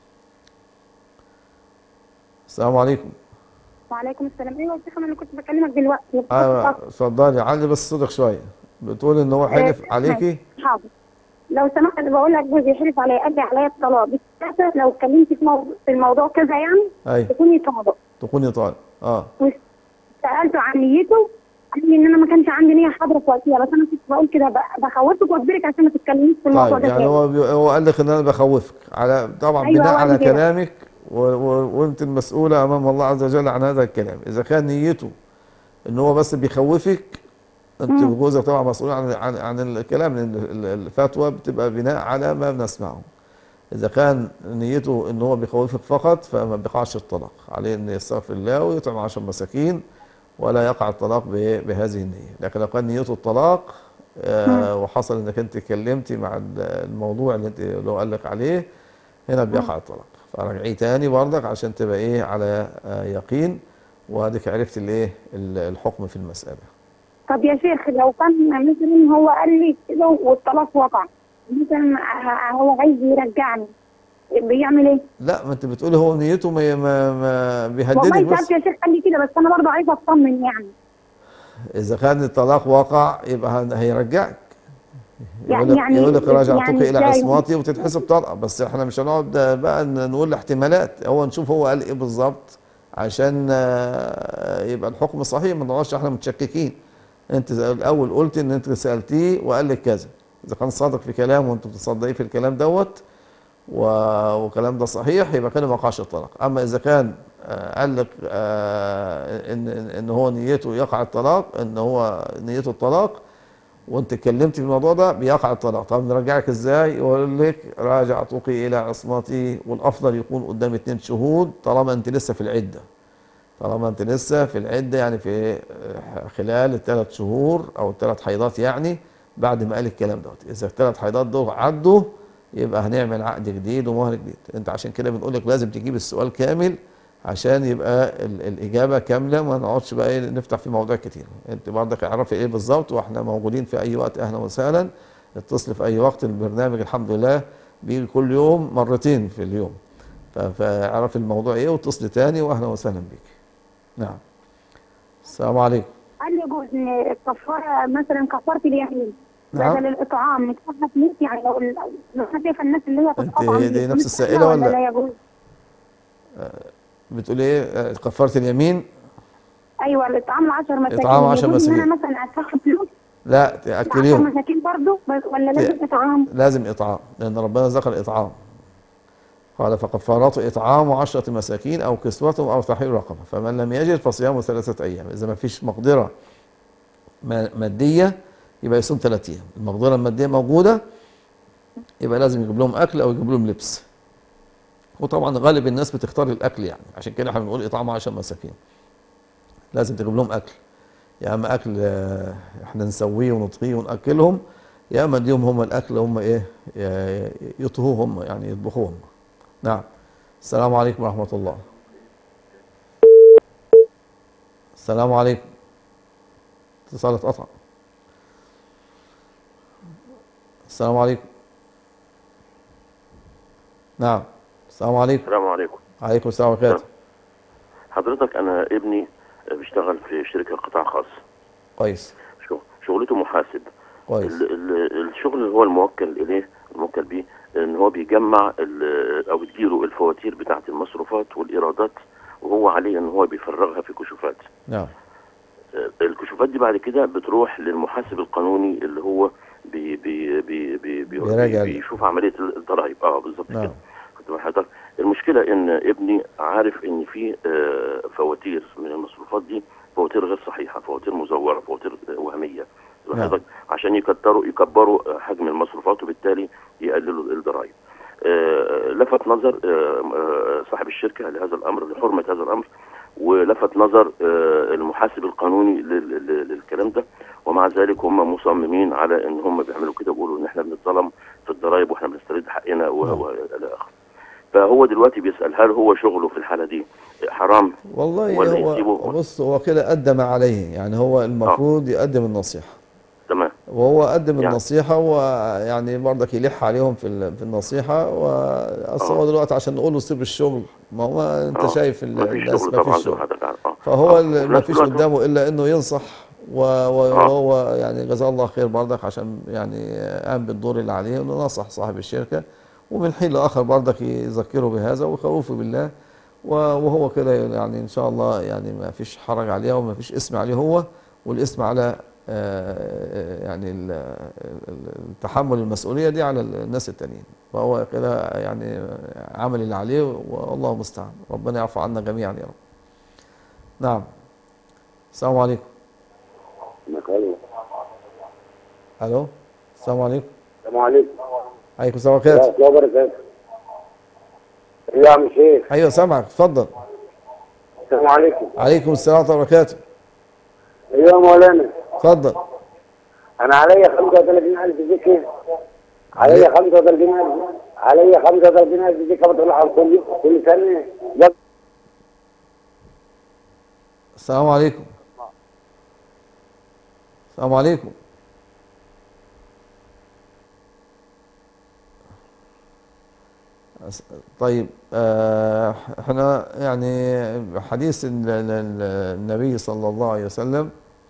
السلام عليكم وعليكم السلام ايوه يا شيخ انا اللي كنت بكلمك دلوقتي ايوه اتفضلي علي بس صوتك شويه بتقول ان هو حلف آه، عليكي حاضر لو سمحت انا بقول لك جوزي حلف عليا قال لي عليا الطلاق بالثلاثه لو اتكلمت في موضوع في الموضوع كذا يعني ايوه تكوني طالق تكوني طالب اه سالته عن نيته قال لي ان انا ما كانش عندي نيه حاضره في وقتها بس انا كنت بقول كده ب- بخوفك واجبرك عشان ما تتكلميش في الموضوع طيب ده يعني تاني. هو بي... هو قال لك ان انا بخوفك على طبعا أيوة، بناء هو قال على لي كده. كلامك و... و... وانت المسؤوله امام الله عز وجل عن هذا الكلام اذا كان نيته ان هو بس بيخوفك انت مم. وجوزك طبعا مسؤول عن عن, عن الكلام لان ال- الفتوى بتبقى بناء على ما بنسمعه اذا كان نيته ان هو بيخوفك فقط فما بيقعش الطلاق عليه ان يستغفر الله ويطعم عشر مساكين ولا يقع الطلاق ب- بهذه النيه لكن لو كان نيته الطلاق آه وحصل انك انت اتكلمتي مع ال- الموضوع اللي انت لو قال لك عليه هنا بيقع الطلاق فراجعيه تاني برضك عشان تبقى ايه على آه يقين واديك عرفت الايه ال- الحكم في المساله طب يا شيخ لو كان مثلا هو قال لي كده والطلاق وقع مثلا ه- هو عايز يرجعني بيعمل ايه؟ لا ما انت بتقولي هو نيته ما ما, ما بيهددك والله بس ساعات يا شيخ قال لي كده بس انا برضه عايزه اطمن يعني اذا كان الطلاق وقع يبقى هن- هيرجعك يعني- يقول لك يعني- يقول لك راجعتك يعني الى إزاي؟ عصمتي وتتحسب طلقه بس احنا مش هنقعد بقى ن- نقول احتمالات هو نشوف هو قال ايه بالظبط عشان آه، يبقى الحكم صحيح ما نقعدش احنا متشككين انت زي الاول قلت ان انت سالتيه وقال لك كذا اذا كان صادق في كلامه وانت بتصدقيه في الكلام دوت و- والكلام ده صحيح يبقى كده ما وقعش الطلاق اما اذا كان آه، قال لك آه، ان ان إن هو نيته يقع الطلاق ان هو نيته الطلاق وانت اتكلمت في الموضوع ده بيقع الطلاق طب نرجعك ازاي يقول لك راجعتك الى عصمتي والافضل يكون قدام اتنين شهود طالما انت لسه في العده طالما انت لسه في العده يعني في آه، خلال الثلاث شهور او الثلاث حيضات يعني بعد ما قال الكلام دوت اذا الثلاث حيضات دول عدوا يبقى هنعمل عقد جديد ومهر جديد انت عشان كده بنقول لك لازم تجيب السؤال كامل عشان يبقى ال- الاجابه كامله وما نقعدش بقى ايه نفتح في مواضيع كتير انت برضك اعرفي ايه بالظبط واحنا موجودين في اي وقت اهلا وسهلا اتصل في اي وقت البرنامج الحمد لله بيجي كل يوم مرتين في اليوم ف- فاعرفي الموضوع ايه واتصلي تاني واهلا وسهلا بيك نعم السلام عليكم قال لي جوز ان الكفاره مثلا كفاره اليمين نعم. بدل الاطعام ندفعها فلوس يعني لو لو انا شايفه الناس اللي هي تتقطع دي- من دي الفلوس نفس السائلة كده ولا؟ لا يجوز بتقول ايه آه، كفاره اليمين ايوه الاطعام ل 10 مساكين إطعام 10 يجوز ان مساكين. انا مثلا ادفع فلوس لا ل 10 تاكليهم مساكين برضه بس- ولا لازم اطعام لازم إطعام لأن ربنا ذكر إطعام قال فكفارته إطعام عشرة مساكين أو كسوتهم أو تحرير رقبة فمن لم يجد فصيام ثلاثة أيام إذا ما فيش مقدرة ما- مادية يبقى يصوم ثلاثة أيام المقدرة المادية موجودة يبقى لازم يجيب لهم أكل أو يجيب لهم لبس وطبعا غالب الناس بتختار الأكل يعني عشان كده احنا بنقول إطعام عشرة مساكين لازم تجيب لهم أكل يا اما اكل آه، احنا نسويه ونطهيه وناكلهم يا اما نديهم هم الاكل هم ايه ي- يطهوه هم يعني يطبخوه هم نعم السلام عليكم ورحمه الله السلام عليكم اتصال اتقطع السلام عليكم نعم السلام عليكم السلام عليكم عليكم السلام ورحمه الله حضرتك انا ابني بيشتغل في شركه قطاع خاص كويس شو- شغلته محاسب كويس ال- ال- الشغل اللي هو الموكل اليه الموكل بيه ان هو بيجمع ال- او بتجيله الفواتير بتاعه المصروفات والايرادات وهو عليه ان هو بيفرغها في كشوفات نعم آه، الكشوفات دي بعد كده بتروح للمحاسب القانوني اللي هو بي بي بي بي بي بيراجع بي بيشوف عمليه الضرائب اه بالظبط نعم. كده كنت مع حضرتك المشكله ان ابني عارف ان في آه، فواتير من المصروفات دي فواتير غير صحيحه فواتير مزوره فواتير آه، وهميه نعم. حضرتك عشان يكتروا يكبروا آه، حجم المصروفات وبالتالي يقللوا الضرائب آه، لفت نظر آه، آه، صاحب الشركه لهذا الامر لحرمه هذا الامر ولفت نظر آه، المحاسب القانوني لل- لل- للكلام ده ومع ذلك هم مصممين على ان هم بيعملوا كده بيقولوا ان احنا بنتظلم في الضرائب واحنا بنسترد حقنا و- و- الى اخره فهو دلوقتي بيسال هل هو شغله في الحاله دي حرام والله ولا هو يسيبه بص هو كده قدم عليه يعني هو المفروض يقدم النصيحة تمام وهو قدم يعني- النصيحة ويعني برضك يلح عليهم في ال- في النصيحة وأصل هو دلوقتي عشان نقول له سيب الشغل ما هو أنت آه. شايف ال- مفيش الناس شغل ما طبعا فيش زي ما شغل حضرتك عارف اه فهو آه. ال- وفي ما نفس فيش الوقت- قدامه إلا إنه ينصح و- و- وهو يعني جزاه الله خير برضك عشان يعني قام بالدور اللي عليه إنه نصح صاحب الشركة ومن حين لآخر برضك يذكره بهذا ويخوفه بالله و- وهو كده يعني إن شاء الله يعني ما فيش حرج عليه وما فيش اسم عليه هو والاسم على آه، يعني ال- ال- التحمل المسؤولية دي على الناس التانيين فهو كده يعني عمل اللي عليه والله المستعان ربنا يعفو عنا جميعا يا رب نعم السلام عليكم مكالمة الو السلام عليكم السلام عليكم عليكم السلام ورحمه الله الله وبركاته ايه يا عم شيخ ايوه سامعك اتفضل السلام عليكم عليكم السلام ورحمه الله وبركاته ايه يا مولانا اتفضل انا عليا 35000 زكاه عليا 35000 عليا 35000 زكاه بطلعها كل كل سنه يلا السلام عليكم السلام عليكم أس- طيب آه، احنا يعني حديث ال- ال- ال- النبي صلى الله عليه وسلم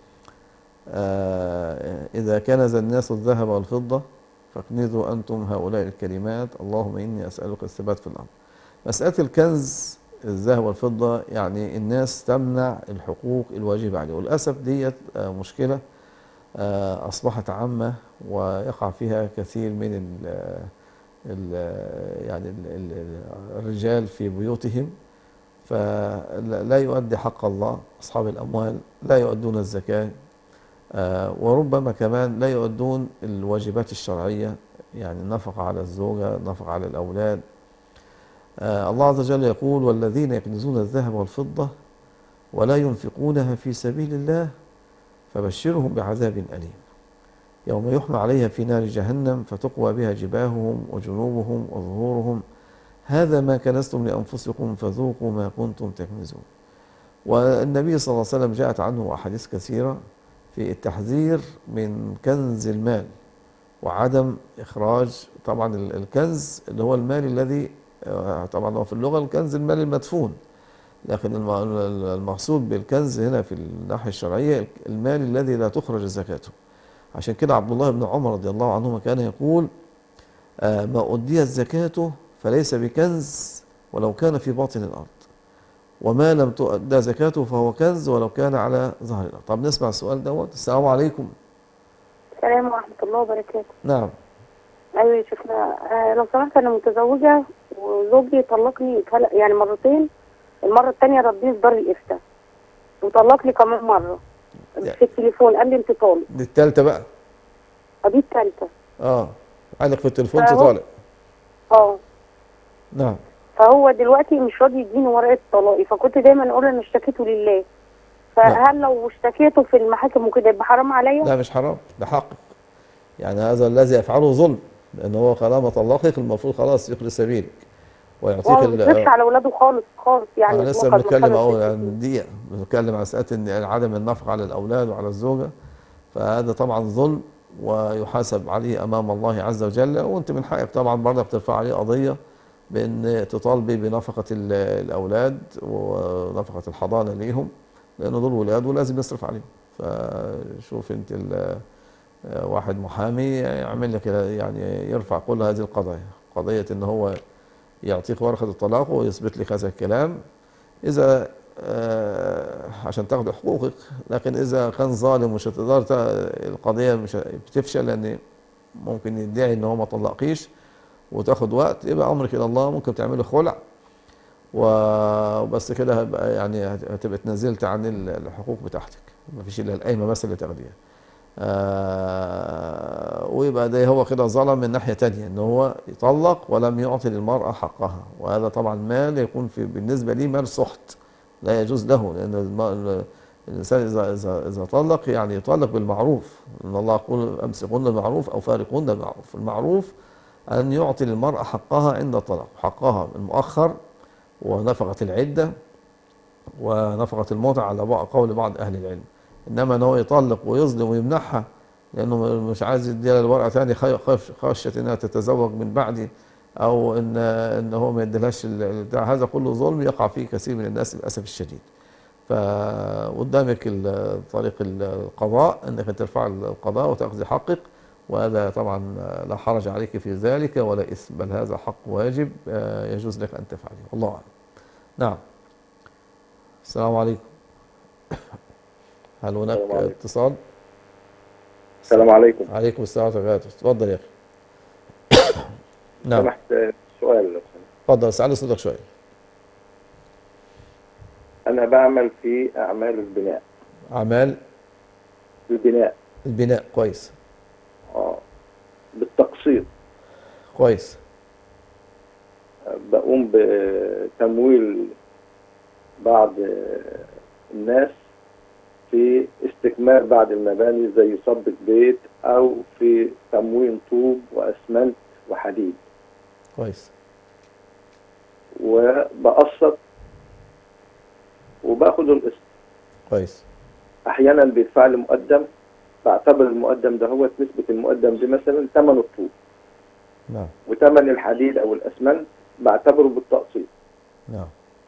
آه، إذا كنز الناس الذهب والفضة فاكنزوا أنتم هؤلاء الكلمات اللهم إني أسألك الثبات في الأمر مسألة الكنز الذهب والفضة يعني الناس تمنع الحقوق الواجبة عليه وللأسف ديت آه، مشكلة آه، أصبحت عامة ويقع فيها كثير من ال ال يعني ال ال الرجال في بيوتهم فلا يؤدي حق الله أصحاب الأموال لا يؤدون الزكاة آه، وربما كمان لا يؤدون الواجبات الشرعية يعني النفقة على الزوجة النفقة على الأولاد آه، الله عز وجل يقول والذين يكنزون الذهب والفضة ولا ينفقونها في سبيل الله فبشرهم بعذاب أليم يوم يحمى عليها في نار جهنم فتقوى بها جباههم وجنوبهم وظهورهم هذا ما كنزتم لأنفسكم فذوقوا ما كنتم تكنزون والنبي صلى الله عليه وسلم جاءت عنه أحاديث كثيرة في التحذير من كنز المال وعدم إخراج طبعا ال- الكنز اللي هو المال الذي آه، طبعا هو في اللغة الكنز المال المدفون لكن الم- المقصود بالكنز هنا في الناحية الشرعية المال الذي لا تخرج زكاته عشان كده عبد الله بن عمر رضي الله عنهما كان يقول آه، ما أديت زكاته فليس بكنز ولو كان في باطن الأرض وما لم تؤدى زكاته فهو كنز ولو كان على ظهر الأرض طب نسمع السؤال دوت السلام عليكم السلام ورحمة الله وبركاته نعم أيوة يا شيخنا آه لو سمحت أنا متزوجة وزوجي طلقني تل- يعني مرتين المرة التانية رديه في دار الإفتاء وطلقني كمان مرة في التليفون قال لي أنت طالق دي التالتة بقى دي التالتة اه علق في التليفون فهو- تطالق اه نعم فهو دلوقتي مش راضي يديني ورقة طلاقي فكنت دايما أقول أنا اشتكيته لله فهل لو اشتكيته في المحاكم وكده يبقى حرام عليا؟ لا مش حرام ده حقك يعني هذا الذي يفعله ظلم لأن هو طالما طلقك المفروض خلاص يخلي سبيلك ويعطيك وهو ما ال- بيصرفش على أولاده خالص خالص يعني احنا لسه إطلاقاً بنتكلم ما اهو خدش يعني دقيقة بنتكلم على مسألة ان عدم النفقة على الأولاد وعلى الزوجة فهذا طبعا ظلم ويحاسب عليه أمام الله عز وجل وأنت من حقك طبعا برضك ترفع عليه قضية بأن تطالبي بنفقة ال- الأولاد ونفقة الحضانة ليهم لأن دول ولاد ولازم يصرف عليهم فشوف أنت ال- واحد محامي يعمل لك يعني يرفع كل هذه القضايا قضية ان هو يعطيك ورقة الطلاق ويثبت لك هذا الكلام إذا آه، عشان تاخد حقوقك لكن إذا كان ظالم مش هتقدر تا- القضية مش ه- بتفشل لأن ممكن يدعي إن هو ما طلقيش وتاخد وقت يبقى أمرك إلى الله ممكن تعملي خلع وبس كده هبقى يعني هت- هتبقى اتنازلت عن ال- الحقوق بتاعتك مفيش إلا القايمة بس اللي تاخديها آه ويبقى ده هو كده ظلم من ناحية تانية ان هو يطلق ولم يعطي للمرأة حقها وهذا طبعا مال يكون في بالنسبة لي مال سحت لا يجوز له لأن الم- ال- الإنسان إذا إذا إذا طلق يعني يطلق بالمعروف إن الله يقول أمسكون بالمعروف أو فارقون بالمعروف المعروف أن يعطي للمرأة حقها عند الطلاق حقها المؤخر ونفقة العدة ونفقة المتعة على بعض- قول بعض أهل العلم إنما أن هو يطلق ويظلم ويمنحها لأنه مش عايز يديها للمرأة تاني خي- خاف- خشية إنها تتزوج من بعدي أو إن إن هو ما يديلهاش ال- البتاع هذا كله ظلم يقع فيه كثير من الناس للأسف الشديد. فقدامك ال- طريق القضاء انك ترفع القضاء وتاخذي حقك وهذا طبعا لا حرج عليك في ذلك ولا اثم بل هذا حق واجب آه، يجوز لك ان تفعله والله اعلم. نعم. السلام عليكم. هل هناك السلام عليكم. اتصال؟ السلام عليكم عليكم السلام ورحمه الله وبركاته. اتفضل يا اخي. نعم سمحت آه، سؤال لو سمحت. اتفضل بس علي صوتك شويه. انا بعمل في اعمال البناء اعمال البناء البناء كويس اه بالتقسيط كويس آه، بقوم بتمويل بعض آه، الناس في استكمال بعض المباني زي صبة بيت او في تموين طوب واسمنت وحديد كويس وبقسط وباخد القسط كويس احيانا بيدفع لي مقدم بعتبر المقدم ده هو نسبة المقدم دي مثلا ثمن الطوب نعم وثمن الحديد او الاسمنت بعتبره بالتقسيط نعم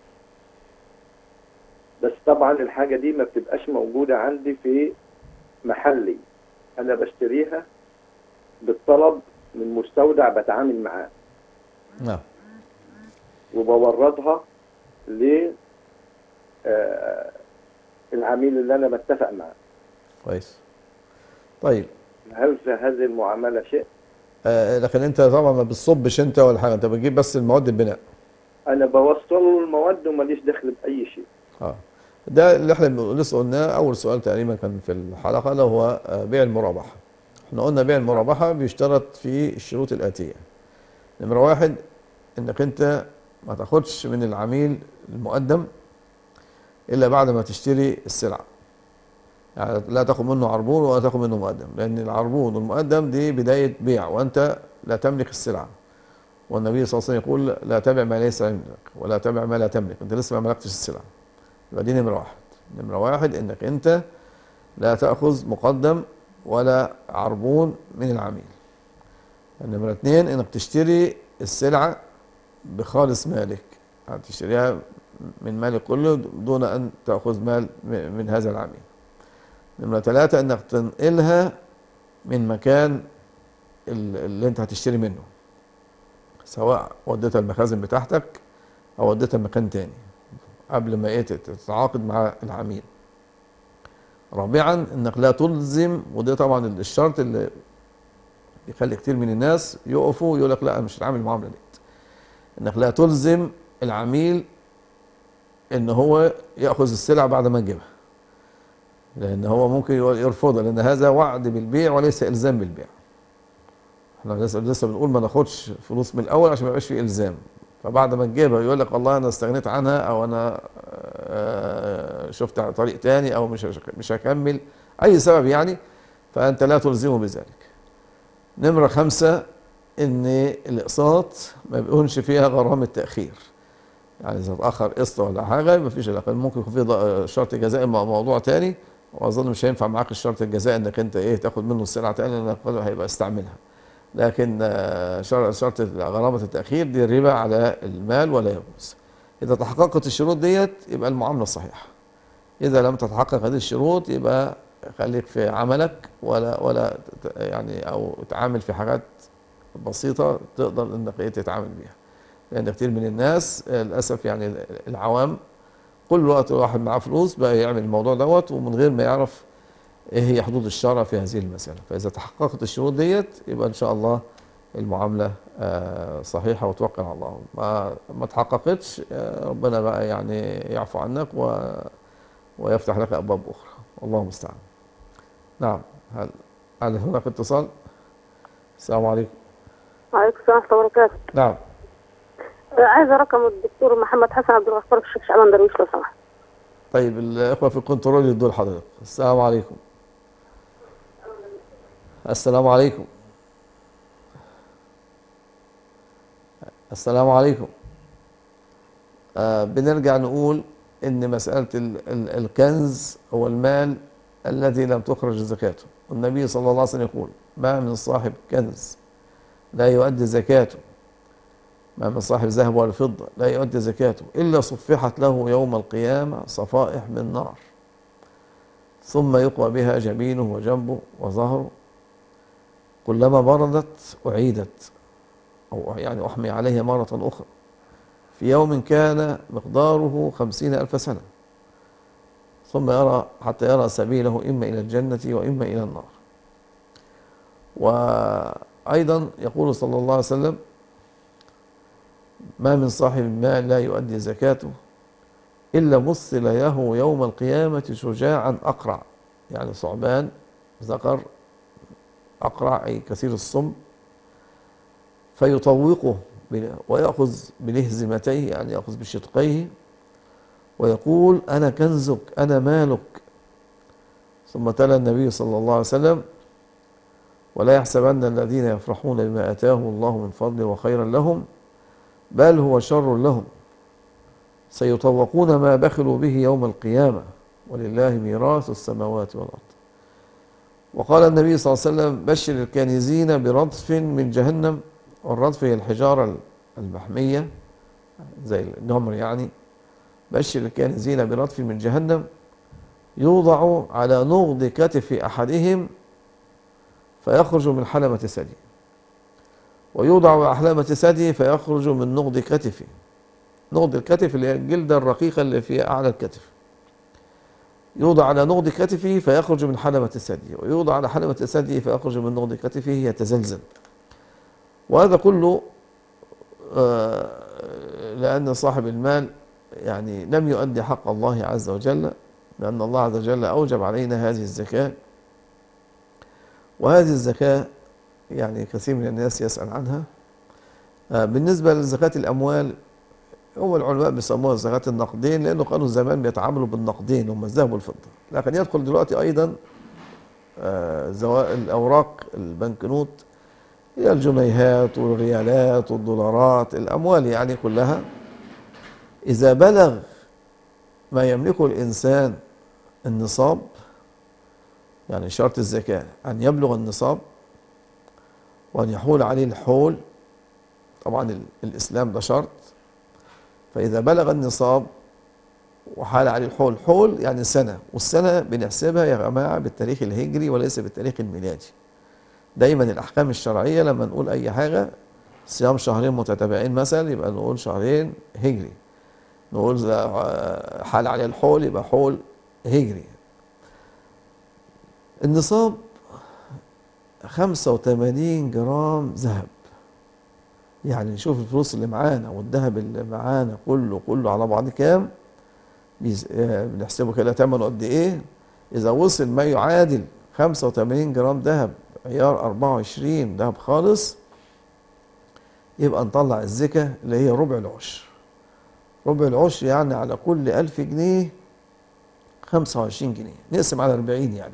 بس طبعا الحاجة دي ما بتبقاش موجودة عندي في محلي انا بشتريها بالطلب من مستودع بتعامل معاه نعم وبوردها ل آه، العميل اللي انا بتفق معاه كويس طيب هل في هذه المعاملة شيء آه لكن انت طبعا ما بتصبش انت ولا حاجه انت بتجيب بس المواد البناء انا بوصله المواد وماليش دخل باي شيء اه ده اللي احنا بنقول- لسه قلناه اول سؤال تقريبا كان في الحلقه اللي هو آه، بيع المرابحه احنا قلنا بيع المرابحه بيشترط في الشروط الاتيه نمره واحد انك انت ما تاخدش من العميل المقدم الا بعد ما تشتري السلعه يعني لا تاخد منه عربون ولا تاخد منه مقدم لان العربون والمقدم دي بدايه بيع وانت لا تملك السلعه والنبي صلى الله عليه وسلم يقول لا تبع ما ليس عندك ولا تبع ما لا تملك انت لسه ما ملكتش السلعه يبقى دي نمره واحد نمره واحد انك انت لا تاخذ مقدم ولا عربون من العميل نمره اثنين انك تشتري السلعه بخالص مالك يعني تشتريها من مالك كله دون ان تاخذ مال م- من هذا العميل نمره ثلاثه انك تنقلها من مكان ال- اللي انت هتشتري منه سواء وديتها المخازن بتاعتك او وديتها مكان تاني قبل ما ايه تت- تتعاقد مع العميل رابعا انك لا تلزم وده طبعا الشرط اللي بيخلي كتير من الناس يقفوا يقول لك لا انا مش هتعامل المعامله ديت انك لا تلزم العميل ان هو ياخذ السلعه بعد ما يجيبها لان هو ممكن يرفضها لان هذا وعد بالبيع وليس الزام بالبيع احنا لسه لسه بنقول ما ناخدش فلوس من الاول عشان ما يبقاش في الزام فبعد ما تجيبها يقول لك والله انا استغنيت عنها او انا آه، شفت طريق تاني او مش مش هكمل اي سبب يعني فانت لا تلزمه بذلك نمرة خمسة ان الاقساط ما بيكونش فيها غرامة تأخير يعني اذا اتأخر قسط ولا حاجة ما فيش لكن ممكن يكون في ض- شرط جزائي مع موضوع تاني واظن مش هينفع معاك الشرط الجزائي انك انت ايه تاخد منه السلعة تاني لانك هيبقى استعملها لكن آه، شر- شرط غرامة التأخير دي ربا على المال ولا يجوز إذا تحققت الشروط ديت يبقى المعاملة صحيحة إذا لم تتحقق هذه الشروط يبقى خليك في عملك ولا ولا ت- يعني أو تعامل في حاجات بسيطة تقدر إنك إيه تتعامل بيها لأن كتير من الناس آه، للأسف يعني العوام كل وقت واحد معاه فلوس بقى يعمل الموضوع دوت ومن غير ما يعرف ايه هي حدود الشرع في هذه المسألة فإذا تحققت الشروط ديت يبقى إن شاء الله المعاملة آه، صحيحة وتوكل على الله ما ما تحققتش آه، ربنا بقى يعني يعفو عنك و ويفتح لك أبواب أخرى والله المستعان نعم هل هل هناك اتصال السلام عليكم وعليكم السلام ورحمة الله وبركاته نعم آه، عايزة رقم الدكتور محمد حسن عبد الغفار الشيخ شعبان درويش لو سمحت طيب الاخوه في الكنترول يدوا لحضرتك السلام عليكم السلام عليكم السلام عليكم آه بنرجع نقول ان مساله ال ال الكنز هو المال الذي لم تخرج زكاته والنبي صلى الله عليه وسلم يقول ما من صاحب كنز لا يؤدي زكاته ما من صاحب ذهب ولا فضة لا يؤدي زكاته إلا صفحت له يوم القيامة صفائح من نار ثم يقوى بها جبينه وجنبه وظهره كلما بردت أعيدت أو يعني أحمي عليها مرة أخرى في يوم كان مقداره خمسين ألف سنة ثم يرى حتى يرى سبيله إما إلى الجنة وإما إلى النار وأيضا يقول صلى الله عليه وسلم ما من صاحب مال لا يؤدي زكاته إلا مثل له يوم القيامة شجاعا أقرع يعني ثعبان ذكر أقرع أي كثير الصم فيطوقه بل- ويأخذ بلهزمتيه يعني يأخذ بشدقيه ويقول أنا كنزك أنا مالك ثم تلا النبي صلى الله عليه وسلم ولا يحسبن الذين يفرحون بما آتاهم الله من فضله وخيرا لهم بل هو شر لهم سيطوقون ما بخلوا به يوم القيامة ولله ميراث السماوات والأرض وقال النبي صلى الله عليه وسلم بشر الكانزين برضف من جهنم والرضف هي الحجارة المحمية زي النمر يعني بشر الكانزين برضف من جهنم يوضع على نغض كتف أحدهم فيخرج من حلمة ثدي ويوضع على حلمة ثدي فيخرج من نغض كتفه نغض الكتف اللي هي الجلدة الرقيقة اللي في أعلى الكتف يوضع على نغض كتفه فيخرج من حلمة الثدي ويوضع على حلمة الثدي فيخرج من نغض كتفه يتزلزل وهذا كله آه، لأن صاحب المال يعني لم يؤدي حق الله عز وجل لأن الله عز وجل أوجب علينا هذه الزكاة وهذه الزكاة يعني كثير من الناس يسأل عنها آه، بالنسبة لزكاة الأموال هم العلماء بيسموها زكاة النقدين لأنه كانوا زمان بيتعاملوا بالنقدين هم الذهب والفضة لكن يدخل دلوقتي أيضا آه، زوا- الأوراق البنكنوت هي الجنيهات والريالات والدولارات الأموال يعني كلها إذا بلغ ما يملكه الإنسان النصاب يعني شرط الزكاة أن يبلغ النصاب وأن يحول عليه الحول طبعا ال- الإسلام ده شرط فإذا بلغ النصاب وحال عليه الحول حول يعني سنة والسنة بنحسبها يا جماعة بالتاريخ الهجري وليس بالتاريخ الميلادي دايما الأحكام الشرعية لما نقول أي حاجة صيام شهرين متتابعين مثلا يبقى نقول شهرين هجري نقول آه، حال عليه الحول يبقى حول هجري النصاب 85 جرام ذهب يعني نشوف الفلوس اللي معانا والذهب اللي معانا كله كله على بعض كام بيز- آه، بنحسبه كده ثمنه قد ايه اذا وصل ما يعادل 85 جرام ذهب عيار 24 ذهب خالص يبقى نطلع الزكاة اللي هي ربع العشر ربع العشر يعني على كل ألف جنيه 25 جنيه نقسم على 40 يعني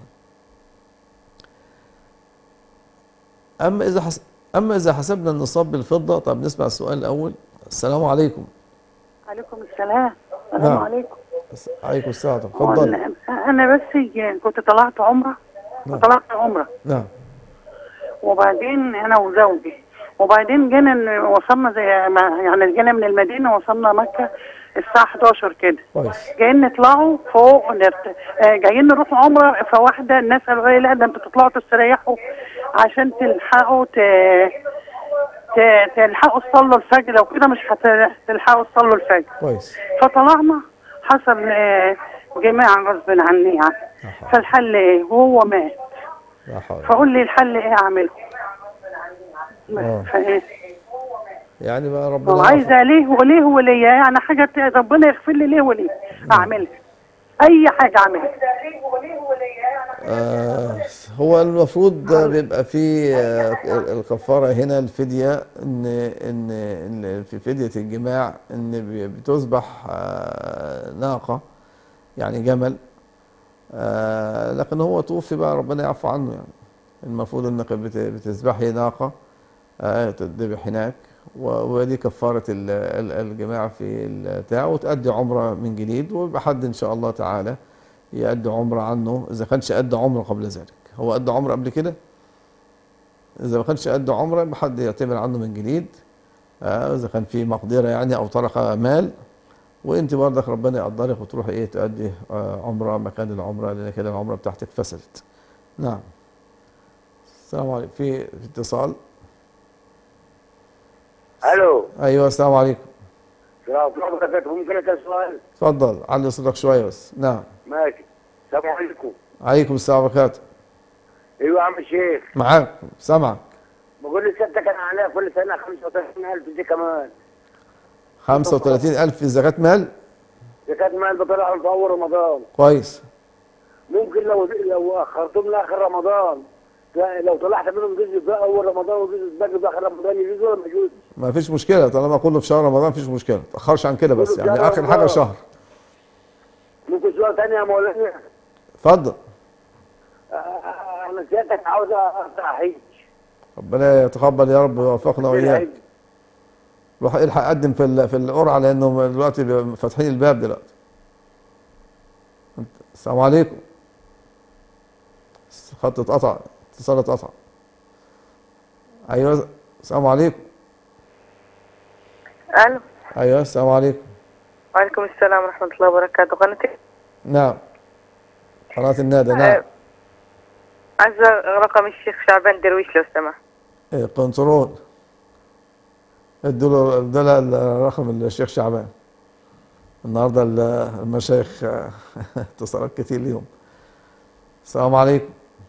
أما إذا حس... أما إذا حسبنا النصاب بالفضة طب نسمع السؤال الأول السلام عليكم عليكم السلام السلام نعم. عليكم عليكم السلام اتفضل أنا- انا بس كنت طلعت عمره نعم. طلعت عمره نعم وبعدين انا وزوجي وبعدين جينا ن- وصلنا زي ما يعني جينا من المدينه وصلنا مكه الساعه 11 كده كويس جايين نطلعوا فوق نرت... آه، جايين نروح عمره فواحده الناس قالوا ايه لا ده انتوا تطلعوا تستريحوا عشان تلحقوا ت... ت... تلحقوا تصلوا الفجر وكده مش هتلحقوا تصلوا الفجر كويس فطلعنا حصل آه، جماعة غصب عني يعني فالحل ايه وهو مات لا حول فقول لي الحل ايه اعمله آه. فايه يعني ما ربنا يعفو. وعايزه ليه وليه وليه يعني حاجه ت- ربنا يغفر لي ليه وليه اعملها اي حاجه اعملها آه هو المفروض ده بيبقى في آه الكفارة هنا الفدية ان ان إن في فدية الجماع ان بي- بتذبح آه ناقة يعني جمل آه لكن هو توفي بقى ربنا يعفو عنه يعني المفروض انك بت- بتذبحي ناقة آه تذبح هناك و- ودي كفارة ال- ال- الجماعة في البتاع وتأدي عمرة من جديد ويبقى حد إن شاء الله تعالى يأدي عمرة عنه إذا كانش أدى عمرة قبل ذلك هو أدى عمرة قبل كده إذا ما كانش أدى عمرة يبقى حد يعتبر عنه من جديد آه إذا كان في مقدرة يعني أو ترك مال وأنت برضك ربنا يقدرك وتروحي إيه تأدي آه عمرة مكان العمرة لأن كده العمرة بتاعتك فسدت نعم السلام عليكم في في اتصال الو ايوه السلام عليكم السلام عليكم وبركاته ممكن اسال سؤال اتفضل علي صوتك شويه بس نعم ماشي السلام عليكم عليكم السلام وبركاته ايوه يا عم الشيخ معاك سامعك بقول لي سيادتك انا عليها كل سنه 35000 دي كمان 35000 في زكاة مال زكاة مال بطلع في اول رمضان كويس ممكن لو لو اخرتهم لاخر رمضان لو طلعت منهم جزء في اول رمضان وجزء باقي في اخر رمضان يجوز ولا ما يجوز؟ ما فيش مشكله طالما كله في شهر رمضان مفيش مشكله ما تاخرش عن كده بس كله في يعني شهر اخر حاجه رمضان. شهر ممكن سؤال ثاني يا مولانا اتفضل آه، آه، انا سيادتك عاوز اقطع حج ربنا يتقبل يا رب ويوفقنا واياك روح الحق قدم في ال- في القرعه لانه دلوقتي فاتحين الباب دلوقتي انت- السلام عليكم الخط اتقطع اتصال اتقطع ايوه السلام عليكم الو ايوه السلام عليكم وعليكم السلام ورحمة الله وبركاته قناتي نعم قناة النادى نعم عايزة رقم الشيخ شعبان درويش لو سمحت إيه، كنترول ادوا له ادوا له الرقم الشيخ شعبان النهارده ال- المشايخ آه، اتصالات كتير ليهم السلام عليكم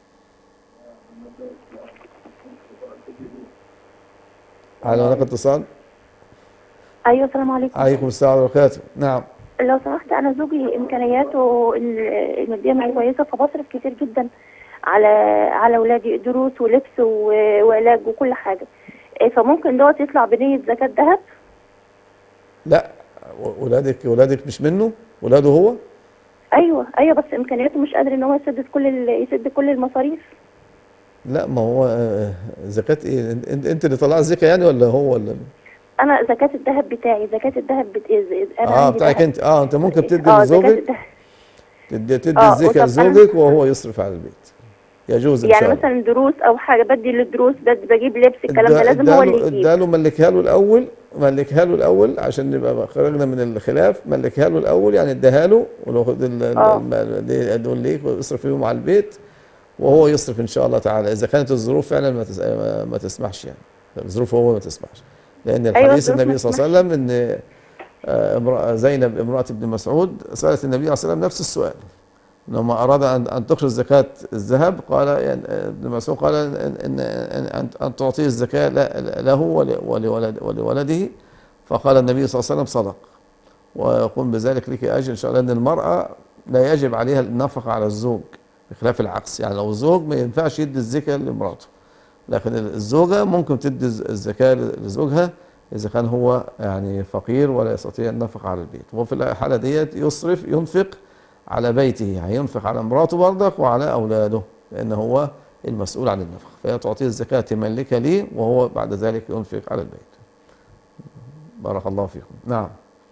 على هناك اتصال ايوه السلام عليكم عليكم السلام ورحمه الله وبركاته نعم لو سمحت انا زوجي امكانياته ال- الماديه مش كويسه فبصرف كتير جدا على على اولادي دروس ولبس و- وعلاج وكل حاجه إيه، فممكن دوت يطلع بنيه زكاه ذهب لا و- ولادك ولادك مش منه ولاده هو ايوه ايوه بس امكانياته مش قادر ان هو يسدد كل ال- يسد كل المصاريف لا ما هو آه، زكاة ايه انت انت اللي طلع الزكاة يعني ولا هو ولا انا زكاه الذهب بتاعي زكاه الذهب بت... إز- انا اه عندي بتاعك ذهب. انت اه انت ممكن تدي اه زكاه لزوجك الذهب تدي, تدي آه، الزكاة وطب أنا- لزوجك وهو يصرف على البيت يجوز ان يعني شاء الله مثلا دروس او حاجه بدي للدروس بد- بجيب لبس الكلام ده لازم هو اللي يجيب اداله ملكها له الاول ملكها له الاول عشان نبقى خرجنا من الخلاف ملكها له الاول يعني اداها له ولو خد ال- ال- آه. الم- دي- دول ليك واصرف فيهم على البيت وهو يصرف ان شاء الله تعالى اذا كانت الظروف فعلا ما, تس... ما- ما تسمحش يعني الظروف هو ما تسمحش لان أيوة، الحديث الظروف النبي ما صلى الله عليه وسلم ان آه، امرأة زينب امرأة ابن مسعود سألت النبي عليه الصلاة والسلام نفس السؤال لما أراد أن أن تخرج زكاة الذهب قال يعني ابن مسعود قال إن إن إن أن, أن تعطيه الزكاة ل- له ول- ولولد ولولده فقال النبي صلى الله عليه وسلم صدق ويقوم بذلك لك أجر إن شاء الله لأن المرأة لا يجب عليها النفقة على الزوج بخلاف العكس يعني لو الزوج ما ينفعش يدي الزكاة لمراته لكن الزوجة ممكن تدي الز- الزكاة لزوجها إذا كان هو يعني فقير ولا يستطيع النفقة على البيت وفي الحالة ديت يصرف ينفق على بيته يعني ينفق على مراته برضك وعلى أولاده لأن هو المسؤول عن النفقة فهي تعطيه الزكاة تملكها ليه وهو بعد ذلك ينفق على البيت بارك الله فيكم نعم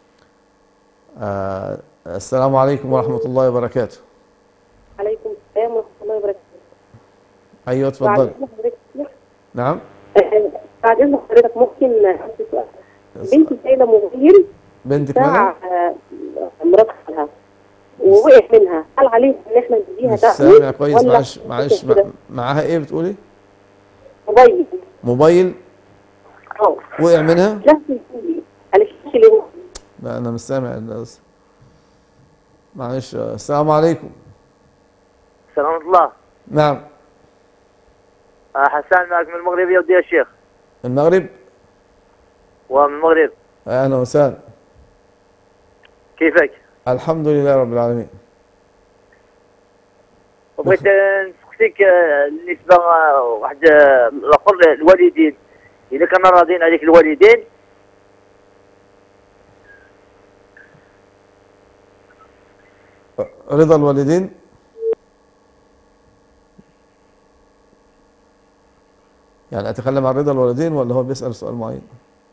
آه السلام عليكم ورحمة الله وبركاته عليكم السلام ورحمة الله وبركاته أيوة بعد اتفضل إذن حضرتك نعم آه، بعد إذن حضرتك ممكن أسأل سؤال بنتي شايلة موبايل بنتك بتاع مالها آه، مرات خالها ووقع منها هل عليه إن إحنا نديها مش دعم سامع كويس ولا معلش معلش كده؟ مع- معاها ايه بتقولي موبايل موبايل اه وقع منها لا معلش ليه لا انا مش سامع الناس معلش السلام عليكم سلام الله نعم آه، حسان معك من المغرب يا ودي يا شيخ المغرب ومن المغرب اهلا وسهلا كيفك؟ الحمد لله رب العالمين بغيت آه، نسقسيك آه، بالنسبة آه، واحد آه، الآخر الوالدين إذا كانوا راضين عليك الوالدين رضا الوالدين يعني اتكلم عن رضا الوالدين ولا هو بيسال سؤال معين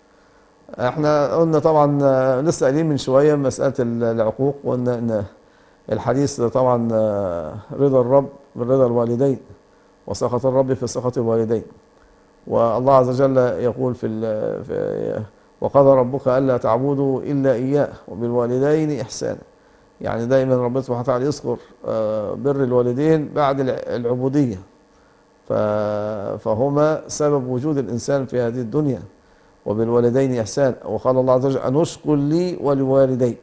احنا قلنا طبعا آه، لسه قايلين من شويه مساله ال- العقوق وقلنا ان الحديث ده طبعا آه، رضا الرب برضا الوالدين وسخط الرب في سخط الوالدين والله عز وجل يقول في, ال- في وقضى ربك الا تعبدوا الا اياه وبالوالدين احسانا يعني دايما ربنا سبحانه وتعالى يذكر آه، بر الوالدين بعد الع- العبوديه ف- فهما سبب وجود الانسان في هذه الدنيا وبالوالدين إحسان وقال الله عز وجل أن اشكر لي ولوالديك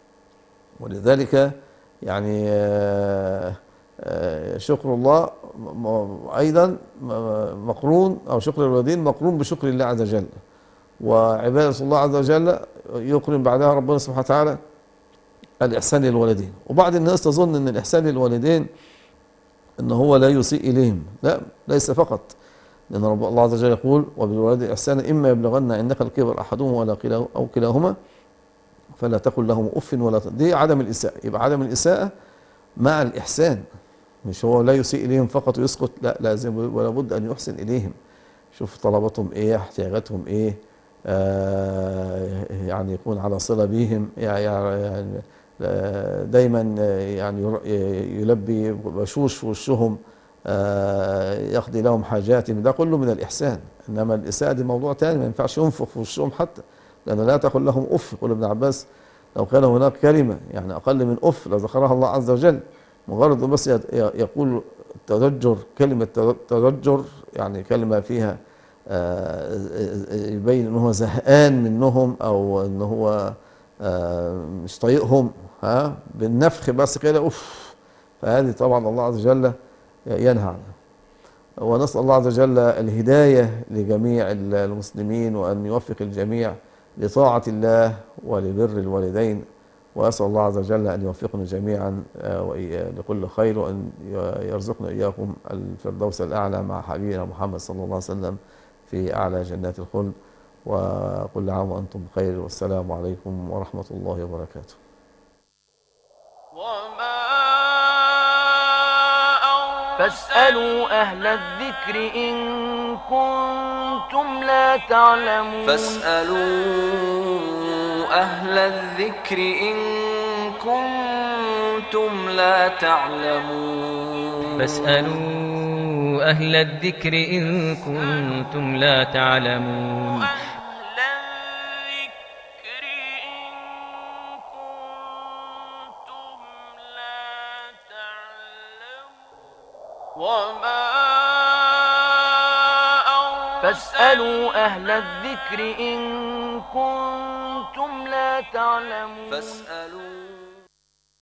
ولذلك يعني آه، آه، شكر الله م- م- أيضا م- مقرون أو شكر الوالدين مقرون بشكر الله عز وجل وعبادة الله عز وجل يقرن بعدها ربنا سبحانه وتعالى الإحسان للوالدين وبعض الناس تظن أن الإحسان للوالدين أن هو لا يسيء إليهم لا ليس فقط لأن رب الله عز وجل يقول وبالوالدين إحسانا إما يبلغن عندك الكبر أحدهما ولا كلاه أو كلاهما فلا تقل لهم أف ولا ت- دي عدم الإساءة يبقى عدم الإساءة مع الإحسان مش هو لا يسيء إليهم فقط ويسكت لا لازم ولا بد أن يحسن إليهم شوف طلباتهم إيه احتياجاتهم إيه آه يعني يكون على صلة بهم يعني يعني آه، دايما آه، يعني ير- يلبي بشوش في وشهم آه، يقضي لهم حاجاتهم ده كله من الإحسان إنما الإساءة دي موضوع تاني ما ينفعش ينفخ في وشهم حتى لأن لا تقل لهم أف يقول ابن عباس لو كان هناك كلمة يعني أقل من أف لذكرها الله عز وجل مجرد بس يت- يقول تضجر كلمة تض- تضجر يعني كلمة فيها آه، يبين ان هو زهقان منهم او ان هو آه، مش طايقهم ها بالنفخ بس كده اوف فهذه طبعا الله عز وجل ينهى عنها ونسأل الله عز وجل الهداية لجميع المسلمين وأن يوفق الجميع لطاعة الله ولبر الوالدين وأسأل الله عز وجل أن يوفقنا جميعا آه، وإي- لكل خير وأن ي- يرزقنا إياكم الفردوس الأعلى مع حبيبنا محمد صلى الله عليه وسلم في أعلى جنات الخلد وكل عام وأنتم بخير والسلام عليكم ورحمة الله وبركاته فاسألوا أهل الذكر إن كنتم لا تعلمون فاسألوا أهل الذكر إن كنتم لا تعلمون فاسألوا أهل الذكر إن كنتم لا تعلمون وما فاسألوا أهل الذكر إن كنتم لا تعلمون فاسألوا